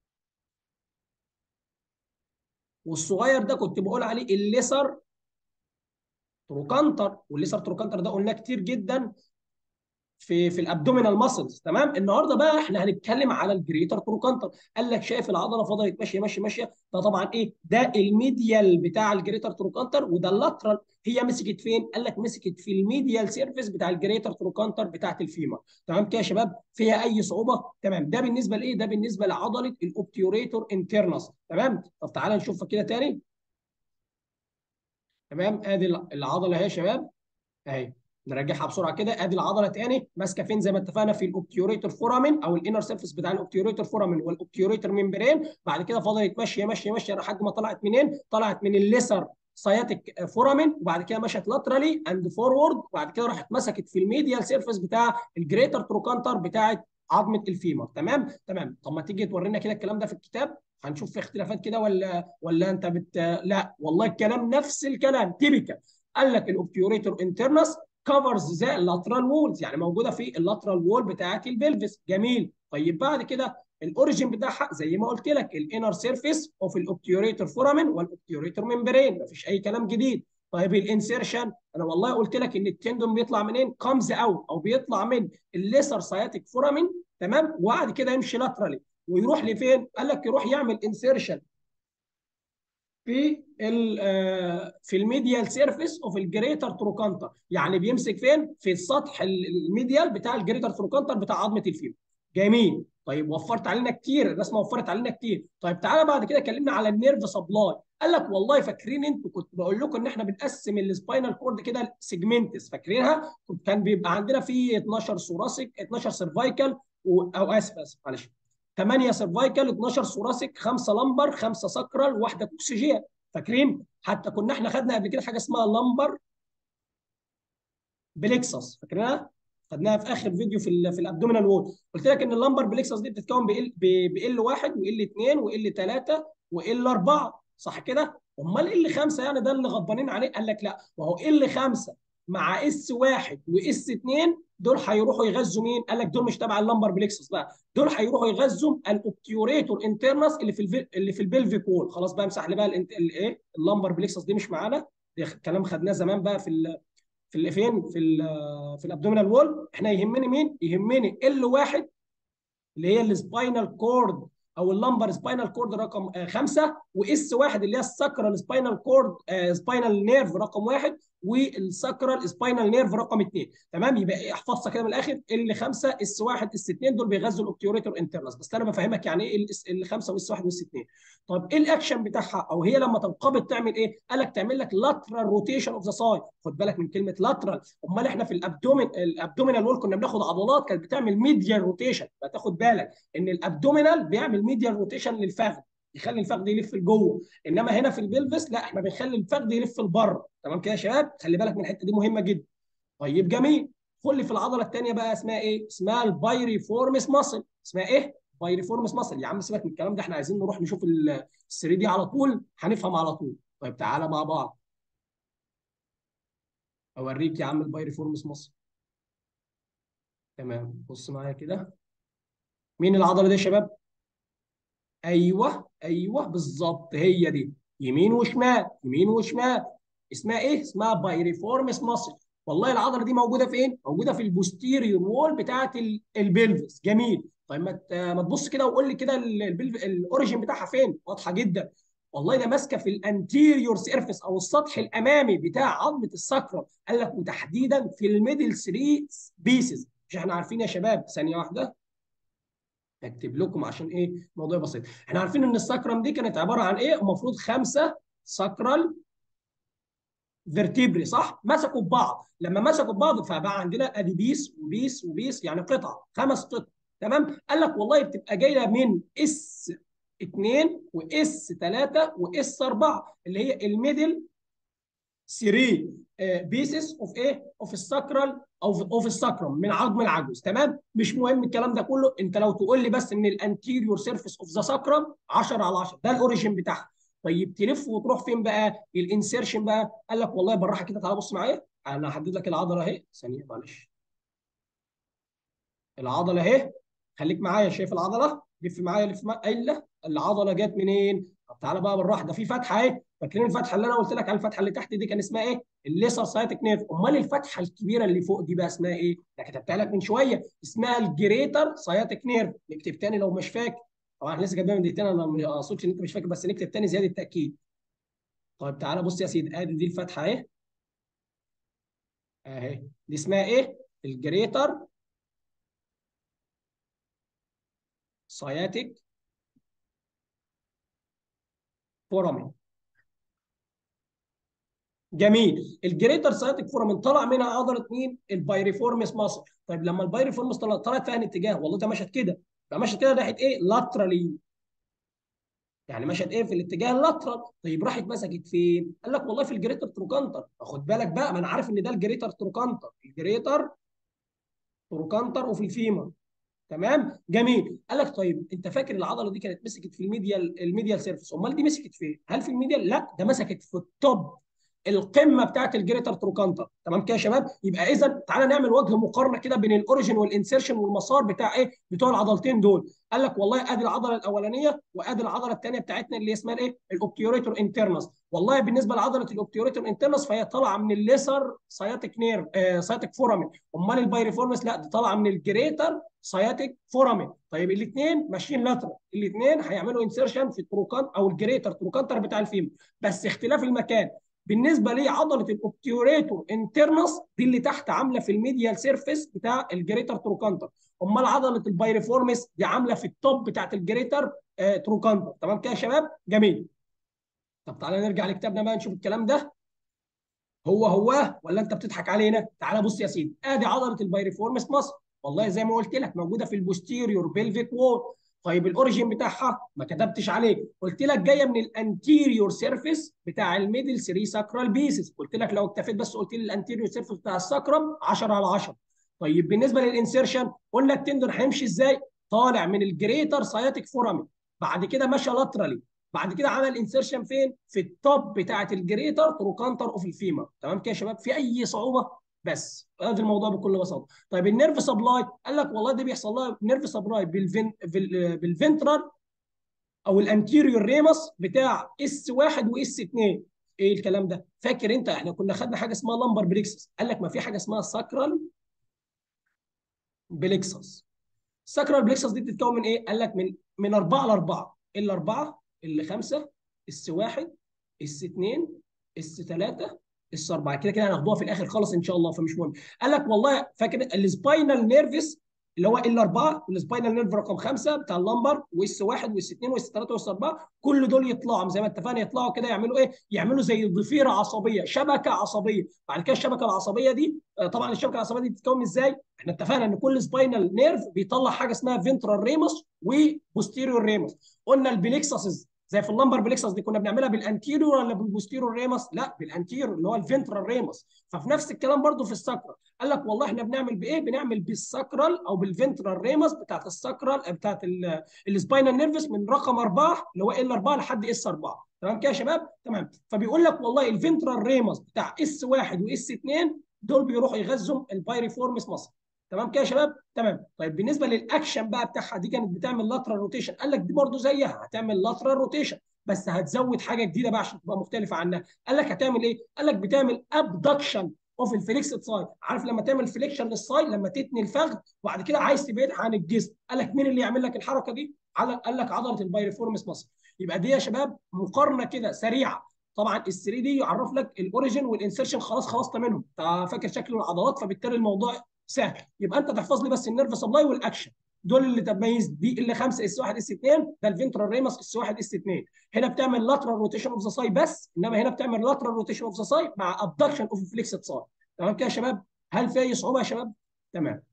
والصغير ده كنت بقول عليه الليسر تروكانتر والليسر تروكانتر ده قلناه كتير جدا في في الابدومينال ماسلز تمام النهارده بقى احنا هنتكلم على الجريتر تروكانتر قال لك شايف العضله فضلت ماشيه ماشيه ماشيه ده طبعا ايه ده الميديال بتاع الجريتر تروكانتر وده اللاترال هي مسكت فين قال لك مسكت في الميديال سيرفيس بتاع الجريتر تروكانتر بتاعت الفيمر تمام كده يا شباب فيها اي صعوبه تمام ده بالنسبه لايه ده بالنسبه لعضله الاوبتيوريتور انترنس تمام طب تعالى نشوفها كده تاني تمام ادي العضله اهي يا شباب اهي نرجعها بسرعه كده ادي العضله تاني ماسكه فين زي ما اتفقنا في الاوبتيوريتور فورامين او الانر سيرفيس بتاع الاوبتيوريتور فورامين والاوبتيوريتور ممبرين بعد كده فضلت ماشيه ماشيه ماشيه لحد ما طلعت منين؟ طلعت من الليسر سياتيك فورامين وبعد كده مشت لاترالي اند فورورد وبعد كده راحت مسكت في الميديال سيرفيس بتاع الجريتر تروكانتر بتاعت عظمه الفيمر تمام تمام طب ما تيجي تورينا كده الكلام ده في الكتاب هنشوف في اختلافات كده ولا ولا انت بت لا والله الكلام نفس الكلام تيبيكال قال لك الاوبتيوريتور انترنس كفرز ذا اللاترال وولز يعني موجوده في اللاترال وول بتاعت البلفس جميل طيب بعد كده الاوريجن بتاعها زي ما قلت لك الانر سيرفيس اوف الاوبتيوريتور فورامين والاوبتيوريتور ممبرين مفيش اي كلام جديد طيب الانسيرشن انا والله قلت لك ان التندون بيطلع منين كامز اوت او بيطلع من الليسر سياتيك فورامين تمام وبعد كده يمشي لاترالي ويروح لفين قال لك يروح يعمل انسيرشن في ال في الميديال سيرفيس اوف الجريتر تروكانتر يعني بيمسك فين في السطح الميديال بتاع الجريتر تروكانتر بتاع عظمه الفيمر جميل طيب وفرت علينا كتير الرسمه وفرت علينا كتير طيب تعالى بعد كده كلمنا على النيرف سبلاي قال لك والله فاكرين انتوا كنت بقول لكم ان احنا بنقسم السباينال كورد كده سيجمنتس فاكرينها كان بيبقى عندنا في 12 ثوراسيك 12 سيرفايكال او اسف اسف معلش 8 سيرفايكال 12 ثوراسيك 5 لمبر 5 ساكرال واحده كوكسجين فاكرين حتى كنا احنا خدنا قبل كده حاجه اسمها لمبر بليكسس فاكرينها خدناها في اخر فيديو في ال في الابدومينال وول قلت لك ان اللمبر بليكسس دي بتتكون ب ال 1 وال 2 وال 3 وال 4 صح كده امال ال 5 يعني ده اللي غضبانين عليه قال لك لا وهو ال 5 مع اس 1 واس 2 دول هيروحوا يغذوا مين؟ قال لك دول مش تبع اللمبر بليكسس بقى، دول هيروحوا يغذوا الاوبتيوريتور انترنس اللي في الفي... اللي في البلفيك وول، خلاص بقى امسح لي بقى الايه؟ اللمبر بليكسس دي مش معانا، ده كلام خدناه زمان بقى في ال... في ال... فين؟ في ال... في الابدومينال وول، احنا يهمني مين؟ يهمني ال واحد اللي هي السباينال كورد او اللمبر سباينال كورد رقم آه، خمسه واس واحد اللي هي الساكرال سباينال كورد سباينال نيرف رقم واحد والساكرال سباينال نيرف رقم اثنين تمام يبقى احفظها كده من الاخر ال 5 اس 1 اس 2 دول بيغذوا الاوبتيوريتور انترنس بس انا بفهمك يعني ايه ال 5 واس 1 واس 2 طب ايه الاكشن بتاعها او هي لما تنقبض تعمل ايه؟ قال لك تعمل لك لاترال روتيشن اوف ذا سايد خد بالك من كلمه لاترال امال احنا في الابدومين الابدومينال وول كنا بناخد عضلات كانت بتعمل ميديال روتيشن فتاخد بالك ان الابدومينال بيعمل ميديال روتيشن للفخذ يخلي الفخذ يلف لجوه انما هنا في البلفس لا احنا بنخلي الفخذ يلف لبره تمام كده يا شباب خلي بالك من الحته دي مهمه جدا طيب جميل خد لي في العضله الثانيه بقى اسمها ايه اسمها البايريفورمس ماسل اسمها ايه بايريفورمس ماسل يا عم سيبك من الكلام ده احنا عايزين نروح نشوف ال 3 دي على طول هنفهم على طول طيب تعالى مع بعض اوريك يا عم البايريفورمس ماسل تمام بص معايا كده مين العضله دي يا شباب ايوه ايوه بالظبط هي دي يمين وشمال يمين وشمال اسمها ايه اسمها بايريفورمس ماسل والله العضله دي موجوده فين موجوده في البوستيريور وول بتاعه البلفس جميل طيب ما ما تبص كده وقول لي كده الاوريجين بتاعها فين واضحه جدا والله ده ماسكه في الانتيريور سيرفيس او السطح الامامي بتاع عظمه السكرة قال لك وتحديدا في الميدل 3 بيسز مش احنا عارفين يا شباب ثانيه واحده اكتب لكم عشان ايه الموضوع بسيط احنا عارفين ان الساكرم دي كانت عباره عن ايه المفروض خمسه ساكرال فيرتيبري صح مسكوا ببعض لما مسكوا ببعض فبقى عندنا ادي بيس وبيس وبيس يعني قطعه خمس قطع تمام قال لك والله بتبقى جايه من اس 2 واس 3 واس 4 اللي هي الميدل 3 بيسز اوف ايه اوف الساكرال او اوف الساكرم من عظم العجوز تمام مش مهم الكلام ده كله انت لو تقول لي بس من الانتيريور سيرفيس اوف ذا ساكرم 10 على 10 ده الاوريجين بتاعها طيب تلف وتروح فين بقى الانسيرشن بقى قال لك والله بالراحه كده تعالى بص معايا انا هحدد لك العضله اهي ثانيه معلش العضله اهي خليك معايا شايف العضله لف معايا لف معايا ايوه العضله جت منين طب تعالى بقى بالراحه ده في فتحه اهي فاكرين الفتحه اللي انا قلت لك على الفتحه اللي تحت دي كان اسمها ايه الليسر سايتك نيرف امال الفتحه الكبيره اللي فوق دي بقى اسمها ايه ده كتبتها لك من شويه اسمها الجريتر سايتك نيرف نكتب تاني لو مش فاكر طبعا احنا لسه جايبينها من دقيقتين انا ما اقصدش ان انت مش فاكر بس نكتب تاني زياده تاكيد طيب تعالى بص يا سيدي ادي دي الفتحه اهي اهي دي اسمها ايه الجريتر ساياتيك فورامين جميل الجريتر سايتك فورامين طلع منها عضله مين البايريفورمس ماسل طيب لما البايريفورمس طلع طلعت في اتجاه والله ده مشت كده فمشت كده ناحيه ايه لاترالي يعني مشت ايه في الاتجاه اللاترال طيب راحت مسكت فين قال لك والله في الجريتر تروكانتر خد بالك بقى ما انا عارف ان ده الجريتر تروكانتر الجريتر تروكانتر وفي الفيمر تمام جميل قال لك طيب انت فاكر العضله دي كانت مسكت في الميديال الميديال سيرفيس امال دي مسكت فين هل في الميديال لا ده مسكت في التوب القمه بتاعت الجريتر تروكانتر تمام كده يا شباب يبقى اذا تعالى نعمل وجه مقارنه كده بين الاوريجن والانسيرشن والمسار بتاع ايه بتوع العضلتين دول قال لك والله ادي العضله الاولانيه وادي العضله الثانيه بتاعتنا اللي اسمها ايه الاوبتيوريتور انترنس والله بالنسبه لعضله الاوبتيوريتور انترنس فهي طالعه من الليسر ساياتيك نير آه ساياتيك فورامين امال البايريفورمس لا دي طالعه من الجريتر ساياتيك فورامين طيب الاثنين ماشيين لاترال الاثنين هيعملوا انسيرشن في التروكان او الجريتر تروكانتر بتاع الفيم بس اختلاف المكان بالنسبه لعضله الاوبتيوريتور انترنس دي اللي تحت عامله في الميديال سيرفيس بتاع الجريتر تروكانتر امال عضله البايريفورمس دي عامله في التوب بتاعت الجريتر آه تروكانتر تمام كده يا شباب جميل طب تعالى نرجع لكتابنا بقى نشوف الكلام ده هو هو ولا انت بتضحك علينا تعالى بص يا سيدي ادي عضله البايريفورمس مصر والله زي ما قلت لك موجوده في البوستيريور بيلفيك وول طيب الاوريجين بتاعها ما كتبتش عليه قلت لك جايه من الانتيريور سيرفيس بتاع الميدل 3 ساكرال بيسز قلت لك لو اكتفيت بس قلت لي الانتيريور سيرفيس بتاع الساكرم 10 على 10 طيب بالنسبه للانسيرشن قلنا التندون هيمشي ازاي طالع من الجريتر ساياتيك فورامين بعد كده مشى لاترالي بعد كده عمل انسيرشن فين في التوب بتاعه الجريتر تروكانتر اوف الفيما تمام كده يا شباب في اي صعوبه بس هذا الموضوع بكل بساطه طيب النيرف سبلاي قال لك والله ده بيحصل لها نيرف سبلاي بالفين بالفنترال او الانتيريور ريمس بتاع اس 1 واس 2 ايه الكلام ده فاكر انت احنا كنا خدنا حاجه اسمها لمبر بريكسس قال لك ما في حاجه اسمها ساكرال بليكسس الساكرال بليكسس دي بتتكون من ايه؟ قال لك من من اربعه لاربعه الاربعه اللي خمسه الس واحد الس اثنين الس ثلاثه الس اربعه كده كده هناخدوها في الاخر خالص ان شاء الله فمش مهم قال لك والله فاكر السباينال نيرفس اللي هو ال 4 والسباينال نيرف رقم 5 بتاع اللمبر واس 1 واس 2 واس 3 واس 4 كل دول يطلعوا زي ما اتفقنا يطلعوا كده يعملوا ايه؟ يعملوا زي ضفيره عصبيه شبكه عصبيه بعد كده الشبكه العصبيه دي طبعا الشبكه العصبيه دي بتتكون ازاي؟ احنا اتفقنا ان كل سباينال نيرف بيطلع حاجه اسمها فينترال ريموس وبوستيريور ريموس قلنا البليكسس زي في اللمبر بليكسس دي كنا بنعملها بالانتيريور ولا بالبوستيريور ريموس؟ لا بالانتيريور اللي هو الفنترال ريموس ففي نفس الكلام برضو في الساكرال قال لك والله احنا بنعمل بايه؟ بنعمل بالساكرال او بالفنترال ريموس بتاعت الساكرال بتاعت السباينال نيرفس من رقم اربعه اللي هو ال 4 لحد اس 4 تمام كده يا شباب؟ تمام فبيقول لك والله الفنترال ريموس بتاع اس 1 واس 2 دول بيروحوا يغذوا البايريفورمس مصر تمام كده يا شباب تمام طيب بالنسبه للاكشن بقى بتاعها دي كانت بتعمل لاترال روتيشن قال لك دي برضو زيها هتعمل لاترال روتيشن بس هتزود حاجه جديده بقى عشان تبقى مختلفه عنها قال لك هتعمل ايه قال لك بتعمل ابدكشن اوف الفليكسد سايد عارف لما تعمل فليكشن للسايد لما تتني الفخذ وبعد كده عايز تبعدها عن الجسم قال لك مين اللي يعمل لك الحركه دي قال لك عضله البايريفورمس مصر يبقى دي يا شباب مقارنه كده سريعه طبعا ال 3 دي يعرف لك الاوريجن والانسرشن خلاص خلصت منهم انت فاكر شكل العضلات فبالتالي الموضوع سهل يبقى انت تحفظ لي بس النيرف سبلاي والاكشن دول اللي تميز دي اللي 5 اس 1 اس 2 ده الفنترال ريمس اس 1 اس 2 هنا بتعمل لاترال روتيشن اوف ذا ساي بس انما هنا بتعمل لاترال روتيشن اوف ذا ساي مع ابدكشن اوف فليكسد ساي تمام كده يا شباب هل في اي صعوبه يا شباب تمام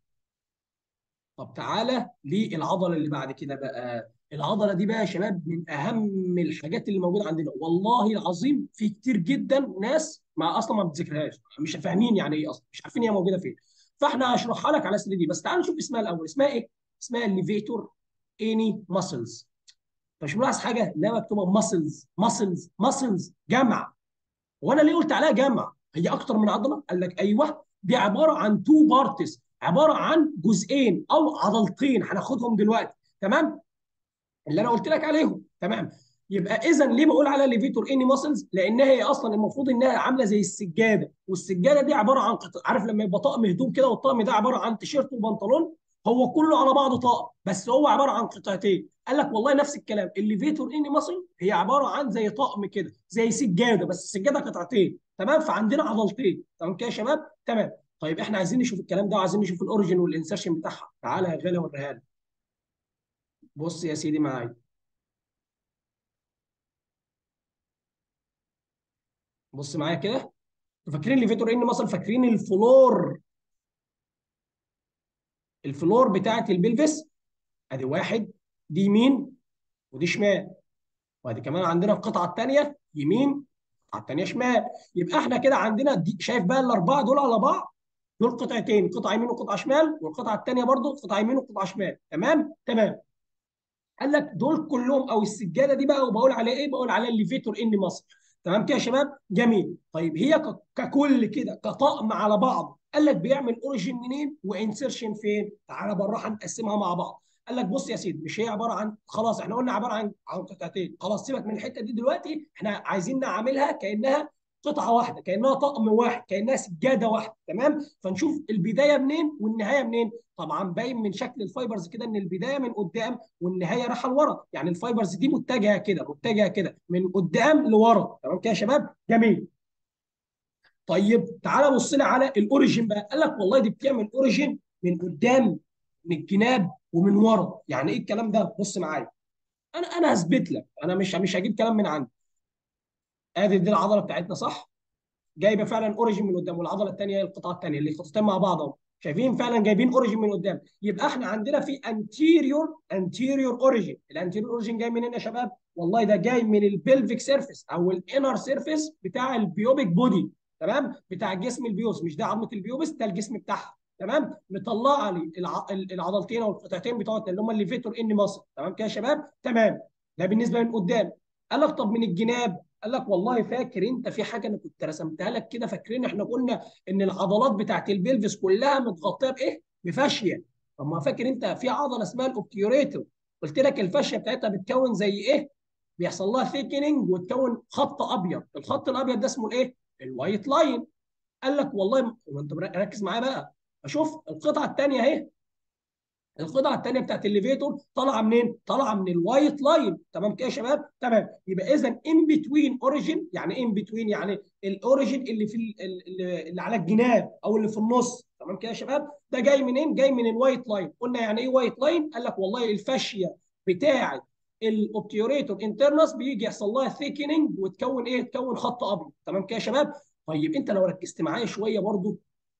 طب تعالى للعضله اللي بعد كده بقى العضله دي بقى يا شباب من اهم الحاجات اللي موجوده عندنا والله العظيم في كتير جدا ناس ما اصلا ما بتذاكرهاش مش فاهمين يعني ايه اصلا مش عارفين هي موجوده فين فاحنا هشرحها لك على 3 دي بس تعال نشوف اسمها الاول اسمها ايه اسمها الليفيتور اني ماسلز مش ملاحظ حاجه انها مكتوبه ماسلز ماسلز ماسلز جمع وانا ليه قلت عليها جمع هي اكتر من عضله قال لك ايوه دي عباره عن تو بارتس عباره عن جزئين او عضلتين هناخدهم دلوقتي تمام اللي انا قلت لك عليهم تمام يبقى اذا ليه بقول على ليفيتور اني ماسلز لانها هي اصلا المفروض انها عامله زي السجاده والسجاده دي عباره عن قطع عارف لما يبقى طقم هدوم كده والطقم ده عباره عن تيشيرت وبنطلون هو كله على بعضه طقم بس هو عباره عن قطعتين قال لك والله نفس الكلام الليفيتور اني ماسل هي عباره عن زي طقم كده زي سجاده بس السجاده قطعتين تمام فعندنا عضلتين تمام كده يا شباب تمام طيب احنا عايزين نشوف الكلام ده وعايزين نشوف الاوريجن والانسرشن بتاعها تعالى يا غالي اوريها لك بص يا سيدي معايا بص معايا كده فاكرين الليفيتور ان ماسل فاكرين الفلور الفلور بتاعت البلفس ادي واحد دي يمين ودي شمال وادي كمان عندنا القطعه الثانيه يمين القطعه الثانيه شمال يبقى احنا كده عندنا دي شايف بقى الاربعه دول على بعض دول قطعتين قطعه يمين وقطعه شمال والقطعه الثانيه برضو قطعه يمين وقطعه شمال تمام تمام قال لك دول كلهم او السجاده دي بقى وبقول عليها ايه بقول عليها الليفيتور ان مصر تمام كده يا شباب جميل طيب هي ككل كده كطقم على بعض قال لك بيعمل اوريجين منين وانسرشن فين تعالى بالراحه نقسمها مع بعض قال لك بص يا سيدي مش هي عباره عن خلاص احنا قلنا عباره عن عن قطعتين خلاص سيبك من الحته دي دلوقتي احنا عايزين نعملها كانها قطعه واحده كانها طقم واحد كانها سجاده واحده تمام فنشوف البدايه منين والنهايه منين طبعا باين من شكل الفايبرز كده ان البدايه من قدام والنهايه رايحه لورا يعني الفايبرز دي متجهه كده متجهه كده من قدام لورا تمام كده يا شباب جميل طيب تعالى بص لي على الاوريجين بقى قال لك والله دي بتعمل اوريجين من قدام من الجناب ومن ورا يعني ايه الكلام ده بص معايا انا انا هثبت لك انا مش مش هجيب كلام من عندي ادي دي العضله بتاعتنا صح جايبه فعلا اوريجين من قدام والعضله الثانيه هي القطعه الثانيه اللي خطوتين مع بعض اهو شايفين فعلا جايبين اوريجين من قدام يبقى احنا عندنا في انتيريور انتيريور اوريجين الانتيريور اوريجين جاي منين يا شباب والله ده جاي من البلفيك سيرفيس او الانر سيرفيس بتاع البيوبيك بودي تمام بتاع جسم البيوس مش ده عظمه البيوبس ده الجسم بتاعها تمام مطلعه لي الع... العضلتين او القطعتين بتوعتنا اللي هم الليفيتور ان مصر تمام كده يا شباب تمام ده بالنسبه من قدام قال لك طب من الجناب قال لك والله فاكر انت في حاجه انا كنت رسمتها لك كده فاكرين احنا قلنا ان العضلات بتاعت البلفس كلها متغطيه بايه؟ بفاشيه طب ما فاكر انت في عضله اسمها الاوبتيوريتور قلت لك الفاشيه بتاعتها بتكون زي ايه؟ بيحصل لها ثيكننج وتكون خط ابيض الخط الابيض ده اسمه الايه؟ الوايت لاين قال لك والله ما انت ركز معايا بقى اشوف القطعه الثانيه اهي القطعه الثانيه بتاعت الليفيتور طالعه منين؟ طالعه من الوايت لاين تمام كده يا شباب؟ تمام يبقى اذا ان بتوين اوريجين يعني ايه ان بتوين يعني الاوريجين اللي في اللي, اللي على الجناب او اللي في النص تمام كده يا شباب؟ ده جاي منين؟ جاي من الوايت لاين قلنا يعني ايه وايت لاين؟ قال لك والله الفاشيه بتاعه الاوبتيوريتور انترنس بيجي يحصل لها ثيكننج وتكون ايه؟ تكون خط ابيض تمام كده يا شباب؟ طيب انت لو ركزت معايا شويه برضو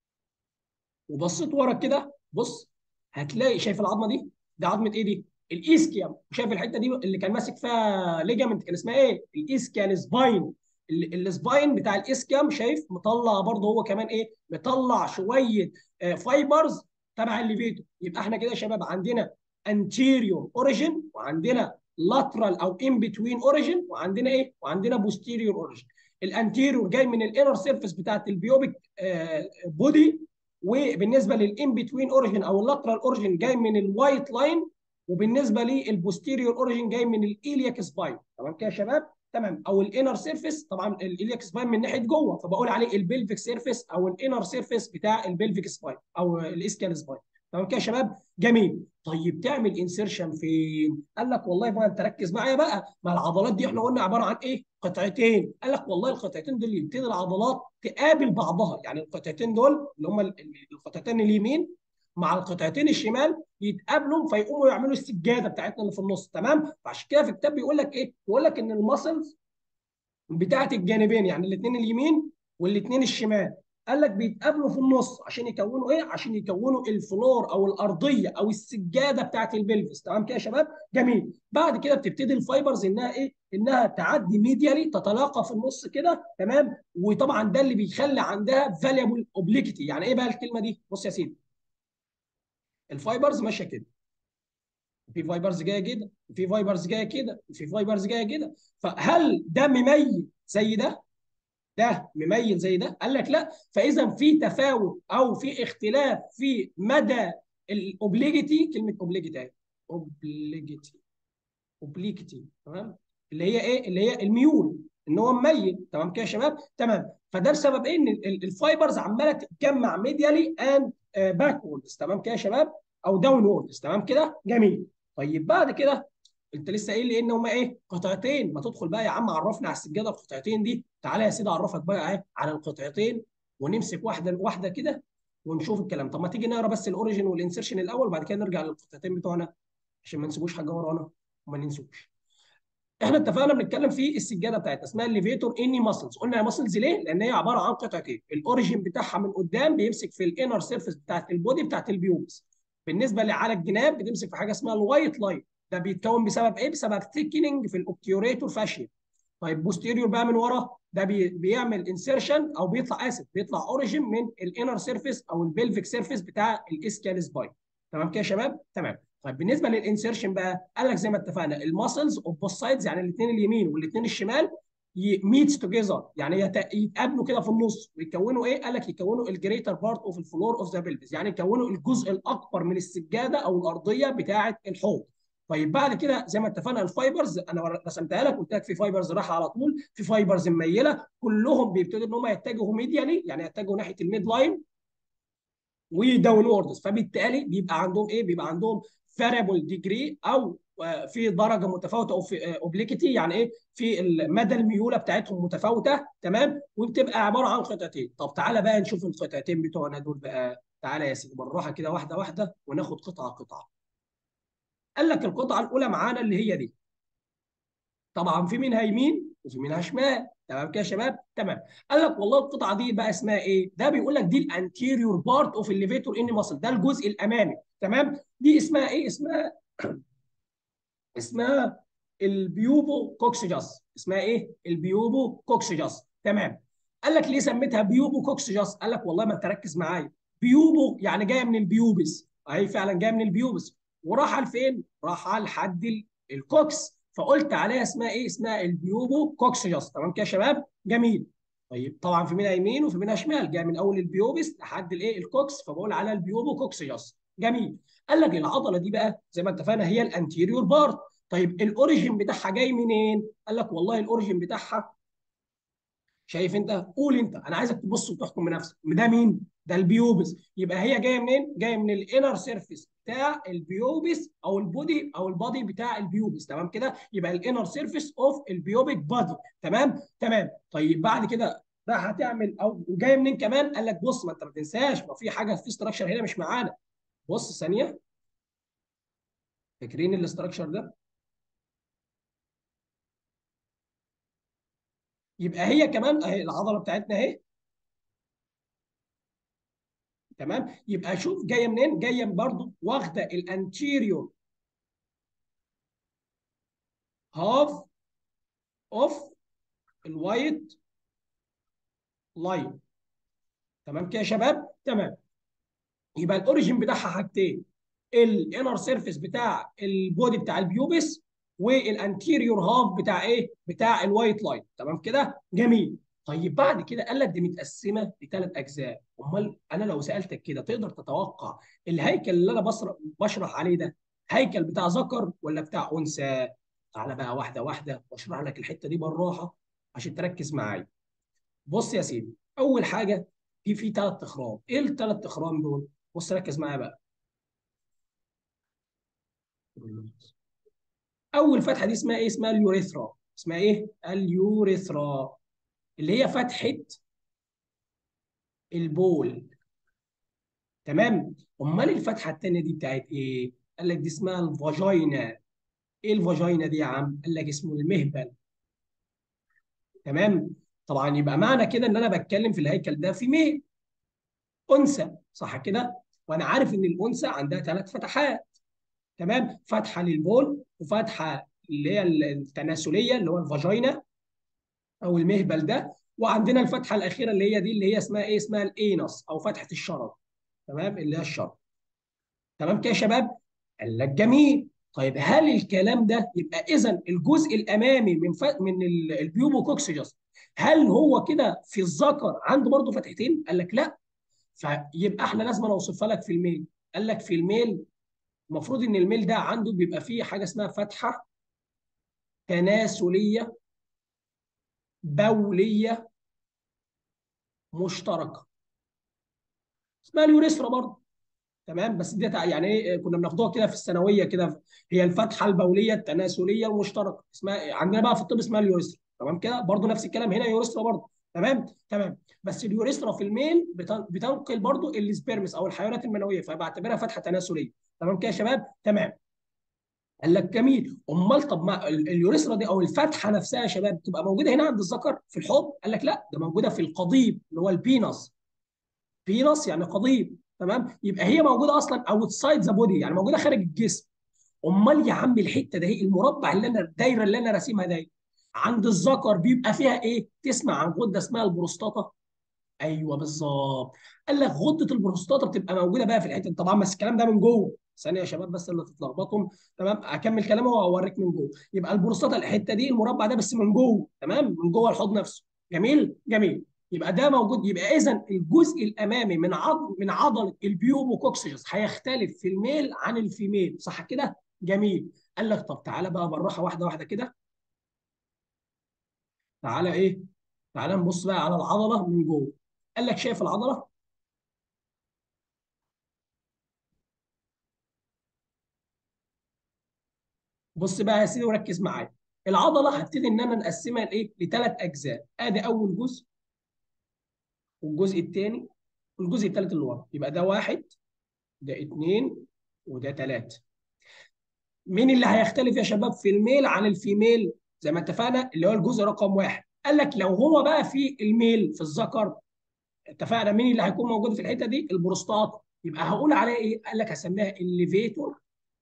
وبصيت ورا كده بص هتلاقي شايف العظمه دي؟ دي عظمه ايه دي؟ الاسكيام وشايف الحته دي اللي كان ماسك فيها ليجامنت كان اسمها ايه؟ الاسكيال سباين السباين بتاع الاسكيام شايف مطلع برضه هو كمان ايه؟ مطلع شويه فايبرز تبع الليفيتو يبقى احنا كده يا شباب عندنا anterior origin وعندنا lateral او in between origin وعندنا ايه؟ وعندنا posterior origin الانتيريور جاي من الانر سيرفيس بتاعت البيوبيك بودي وبالنسبه للان بتوين اوريجن او اللاترال اوريجن جاي من الوايت لاين وبالنسبه للبوستيريور اوريجن جاي من الايلياك سباين تمام كده يا شباب تمام او الانر سيرفيس طبعا الايلياك سباين من ناحيه جوه فبقول عليه البلفيك سيرفيس او الانر سيرفيس بتاع البلفيك سباين او الاسكال سباين تمام كده يا شباب جميل طيب تعمل انسيرشن فين قال لك والله بقى انت ركز معايا بقى ما العضلات دي احنا قلنا عباره عن ايه قطعتين قال لك والله القطعتين دول يبتدي العضلات تقابل بعضها يعني القطعتين دول اللي هم القطعتين اليمين مع القطعتين الشمال يتقابلوا فيقوموا يعملوا السجاده بتاعتنا اللي في النص تمام فعشان كده في الكتاب بيقول لك ايه بيقول لك ان المسلز بتاعت الجانبين يعني الاثنين اليمين والاثنين الشمال قال لك بيتقابلوا في النص عشان يكونوا ايه؟ عشان يكونوا الفلور او الارضيه او السجاده بتاعت البلفس تمام كده يا شباب؟ جميل بعد كده بتبتدي الفايبرز انها ايه؟ انها تعدي ميديالي تتلاقى في النص كده تمام؟ وطبعا ده اللي بيخلي عندها فاليبل اوبليكيتي يعني ايه بقى الكلمه دي؟ بص يا سيدي الفايبرز ماشيه كده في فايبرز جايه كده وفي فايبرز جايه كده وفي فايبرز جايه كده فهل ده مميز زي ده؟ ده مميل زي ده قال لك لا فاذا في تفاوت او في اختلاف في مدى الاوبليجيتي كلمه اوبليجيتي اهي اوبليجيتي اوبليجيتي تمام اللي هي ايه اللي هي الميول ان هو مميل تمام كده يا شباب تمام فده بسبب ايه ان الفايبرز عماله تتجمع ميديالي اند باكوردز تمام كده يا شباب او داون ووردز تمام كده جميل طيب بعد كده انت لسه قايل لي ان هم ايه قطعتين ما تدخل بقى يا عم عرفنا على السجاده القطعتين دي تعالى يا سيدي اعرفك بقى ايه على القطعتين ونمسك واحده واحده كده ونشوف الكلام طب ما تيجي نقرا بس الاوريجن والانسرشن الاول وبعد كده نرجع للقطعتين بتوعنا عشان ما نسيبوش حاجه ورانا وما ننسوش احنا اتفقنا بنتكلم في السجاده بتاعتنا اسمها الليفيتور اني ماسلز قلنا يا ماسلز ليه لان هي عباره عن قطعتين الاوريجن بتاعها من قدام بيمسك في الانر سيرفيس بتاعت البودي بتاعت البيوبس بالنسبه لعلى الجناب بتمسك في حاجه اسمها الوايت لاين ده بيتكون بسبب ايه؟ بسبب ثيكننج في الاوبتيوريتور فاشيا. طيب بوستيريور بقى من ورا ده بي بيعمل انسيرشن او بيطلع اسف بيطلع اوريجن من الانر سيرفيس او البلفيك سيرفيس بتاع الاسكال سباين. تمام كده يا شباب؟ تمام. طيب بالنسبه للانسيرشن بقى قال لك زي ما اتفقنا الماسلز اوف بوث سايدز يعني الاثنين اليمين والاثنين الشمال ميتس توجذر يعني يتقابلوا كده في النص ويكونوا ايه؟ قال لك يكونوا الجريتر بارت اوف الفلور اوف ذا بلفس يعني يكونوا الجزء الاكبر من السجاده او الارضيه بتاعه الحوض. طيب بعد كده زي ما اتفقنا الفايبرز انا رسمتها لك قلت لك في فايبرز رايحه على طول في فايبرز مميله كلهم بيبتدوا ان هم يتجهوا ميديالي يعني يتجهوا ناحيه الميد لاين وداون ووردز فبالتالي بيبقى عندهم ايه بيبقى عندهم فاريبل ديجري او في درجه متفاوته او في اوبليكيتي يعني ايه في مدى الميوله بتاعتهم متفاوته تمام وبتبقى عباره عن قطعتين طب تعالى بقى نشوف القطعتين بتوعنا دول بقى تعالى يا سيدي بالراحه كده واحده واحده وناخد قطعه قطعه قال لك القطعه الاولى معانا اللي هي دي طبعا في منها يمين وفي منها شمال تمام كده يا شباب تمام قال لك والله القطعه دي بقى اسمها ايه ده بيقول لك دي الانتيريور بارت اوف الليفيتور اني ماسل ده الجزء الامامي تمام دي اسمها ايه اسمها اسمها البيوبو كوكسيجاس اسمها ايه البيوبو كوكسيجاس تمام قال لك ليه سميتها بيوبو كوكسيجاس قال لك والله ما انت ركز معايا بيوبو يعني جايه من البيوبس اهي فعلا جايه من البيوبس وراح على فين؟ راح على لحد الكوكس فقلت عليها اسمها ايه؟ اسمها البيوبو كوكسيوس تمام كده يا شباب؟ جميل. طيب طبعا في منها يمين وفي منها شمال جايه من اول البيوبس لحد الايه؟ الكوكس فبقول عليها البيوبو كوكسيوس. جميل. قال لك العضله دي بقى زي ما اتفقنا هي الانتيريور بارت. طيب الاوريجن بتاعها جاي منين؟ قال لك والله الاوريجن بتاعها شايف انت؟ قول انت انا عايزك تبص وتحكم بنفسك ده مين؟ ده البيوبس يبقى هي جايه منين؟ جايه من الانر سيرفيس بتاع البيوبس او البودي او البادي بتاع البيوبس تمام كده؟ يبقى الانر سيرفيس اوف البيوبيك بادي تمام؟ تمام طيب بعد كده ده هتعمل او جايه منين كمان؟ قال لك بص ما انت ما تنساش ما في حاجه في ستراكشر هنا مش معانا بص ثانيه فاكرين الاستراكشر ده؟ يبقى هي كمان اهي العضله بتاعتنا اهي تمام يبقى شوف جايه منين جايه برضو واخده الانتيريور هاف اوف الوايت لاين تمام كده يا شباب تمام يبقى الاوريجين بتاعها حاجتين الانر سيرفيس بتاع البودي بتاع البيوبس والانتيريور هاف بتاع ايه بتاع الوايت لاين تمام كده جميل طيب بعد كده قال لك دي متقسمه لثلاث اجزاء امال انا لو سالتك كده تقدر تتوقع الهيكل اللي انا بشرح بشرح عليه ده هيكل بتاع ذكر ولا بتاع انثى تعالى بقى واحده واحده واشرح لك الحته دي بالراحه عشان تركز معايا بص يا سيدي اول حاجه في في ثلاث تخرام ايه الثلاث تخرام دول بص ركز معايا بقى اول فتحه دي اسمها ايه اسمها اليوريثرا اسمها ايه اليوريثرا اللي هي فتحه البول تمام امال الفتحه الثانيه دي بتاعت ايه قال لك دي اسمها الفاجينا ايه الفاجينا دي يا عم قال لك اسمه المهبل تمام طبعا يبقى معنى كده ان انا بتكلم في الهيكل ده في ميل انثى صح كده وانا عارف ان الانثى عندها ثلاث فتحات تمام فتحه للبول وفتحه اللي هي التناسليه اللي هو الفاجينا او المهبل ده وعندنا الفتحه الاخيره اللي هي دي اللي هي اسمها ايه اسمها الانس او فتحه الشرج تمام اللي هي الشرج تمام كده يا شباب قال لك جميل طيب هل الكلام ده يبقى اذا الجزء الامامي من ف... من البيوبوكوكسيجاس هل هو كده في الذكر عنده برضه فتحتين قال لك لا فيبقى احنا لازم اوصفها لك في الميل قال لك في الميل المفروض ان الميل ده عنده بيبقى فيه حاجه اسمها فتحه تناسليه بوليه مشتركه اسمها اليوريثرا برضه تمام بس دي يعني ايه كنا بناخدوها كده في الثانويه كده هي الفتحه البوليه التناسليه المشتركه اسمها عندنا بقى في الطب اسمها اليوريثرا تمام كده برضه نفس الكلام هنا يوريثرا برضه تمام تمام بس اليوريثرا في الميل بتنقل برضه السبيرمس او الحيوانات المنويه فبعتبرها فتحه تناسليه تمام كده يا شباب تمام قال لك جميل امال طب ما اليوريثرا دي او الفتحه نفسها يا شباب بتبقى موجوده هنا عند الذكر في الحوض قال لك لا ده موجوده في القضيب اللي هو البينس بينس يعني قضيب تمام يبقى هي موجوده اصلا اوتسايد ذا بودي يعني موجوده خارج الجسم امال يا عم الحته ده المربع اللي انا الدايره اللي انا راسمها دي عند الذكر بيبقى فيها ايه تسمع عن غده اسمها البروستاتا ايوه بالظبط قال لك غده البروستاتا بتبقى موجوده بقى في الحته طبعا بس الكلام ده من جوه ثانيه يا شباب بس اللي تتلخبطهم تمام اكمل كلامي واوريك من جوه يبقى البروستاتا الحته دي المربع ده بس من جوه تمام من جوه الحوض نفسه جميل جميل يبقى ده موجود يبقى اذا الجزء الامامي من عضل من عضله البيوبوكوكسيجس هيختلف في الميل عن الفيميل صح كده جميل قال لك طب تعالى بقى بالراحه واحده واحده كده تعالى ايه تعالى نبص بقى على العضله من جوه قال لك شايف العضله بص بقى يا سيدي وركز معايا العضله هبتدي ان انا نقسمها لايه لثلاث اجزاء ادي اول جزء والجزء الثاني والجزء الثالث اللي ورا يبقى ده واحد ده اثنين وده ثلاثه مين اللي هيختلف يا شباب في الميل عن الفيميل زي ما اتفقنا اللي هو الجزء رقم واحد قال لك لو هو بقى في الميل في الذكر اتفقنا مين اللي هيكون موجود في الحته دي البروستات يبقى هقول عليها ايه قال لك هسميها الليفيتور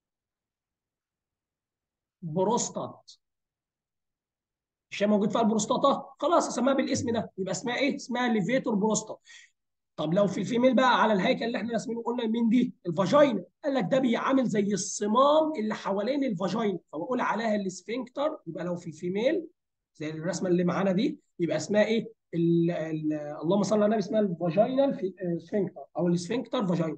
بروستات مش موجود فيها البروستاتا خلاص اسميها بالاسم ده يبقى اسمها ايه اسمها ليفيتور بروستات طب لو في الفيميل بقى على الهيكل اللي احنا راسمينه قلنا مين دي الفاجينا قال لك ده بيعامل زي الصمام اللي حوالين الفاجينا فبقول عليها السفنكتر يبقى لو في الفيميل زي الرسمه اللي معانا دي يبقى اسمها ايه ال ال اللهم صل على النبي اسمها الفاجينال سفنكتر او السفنكتر فاجينا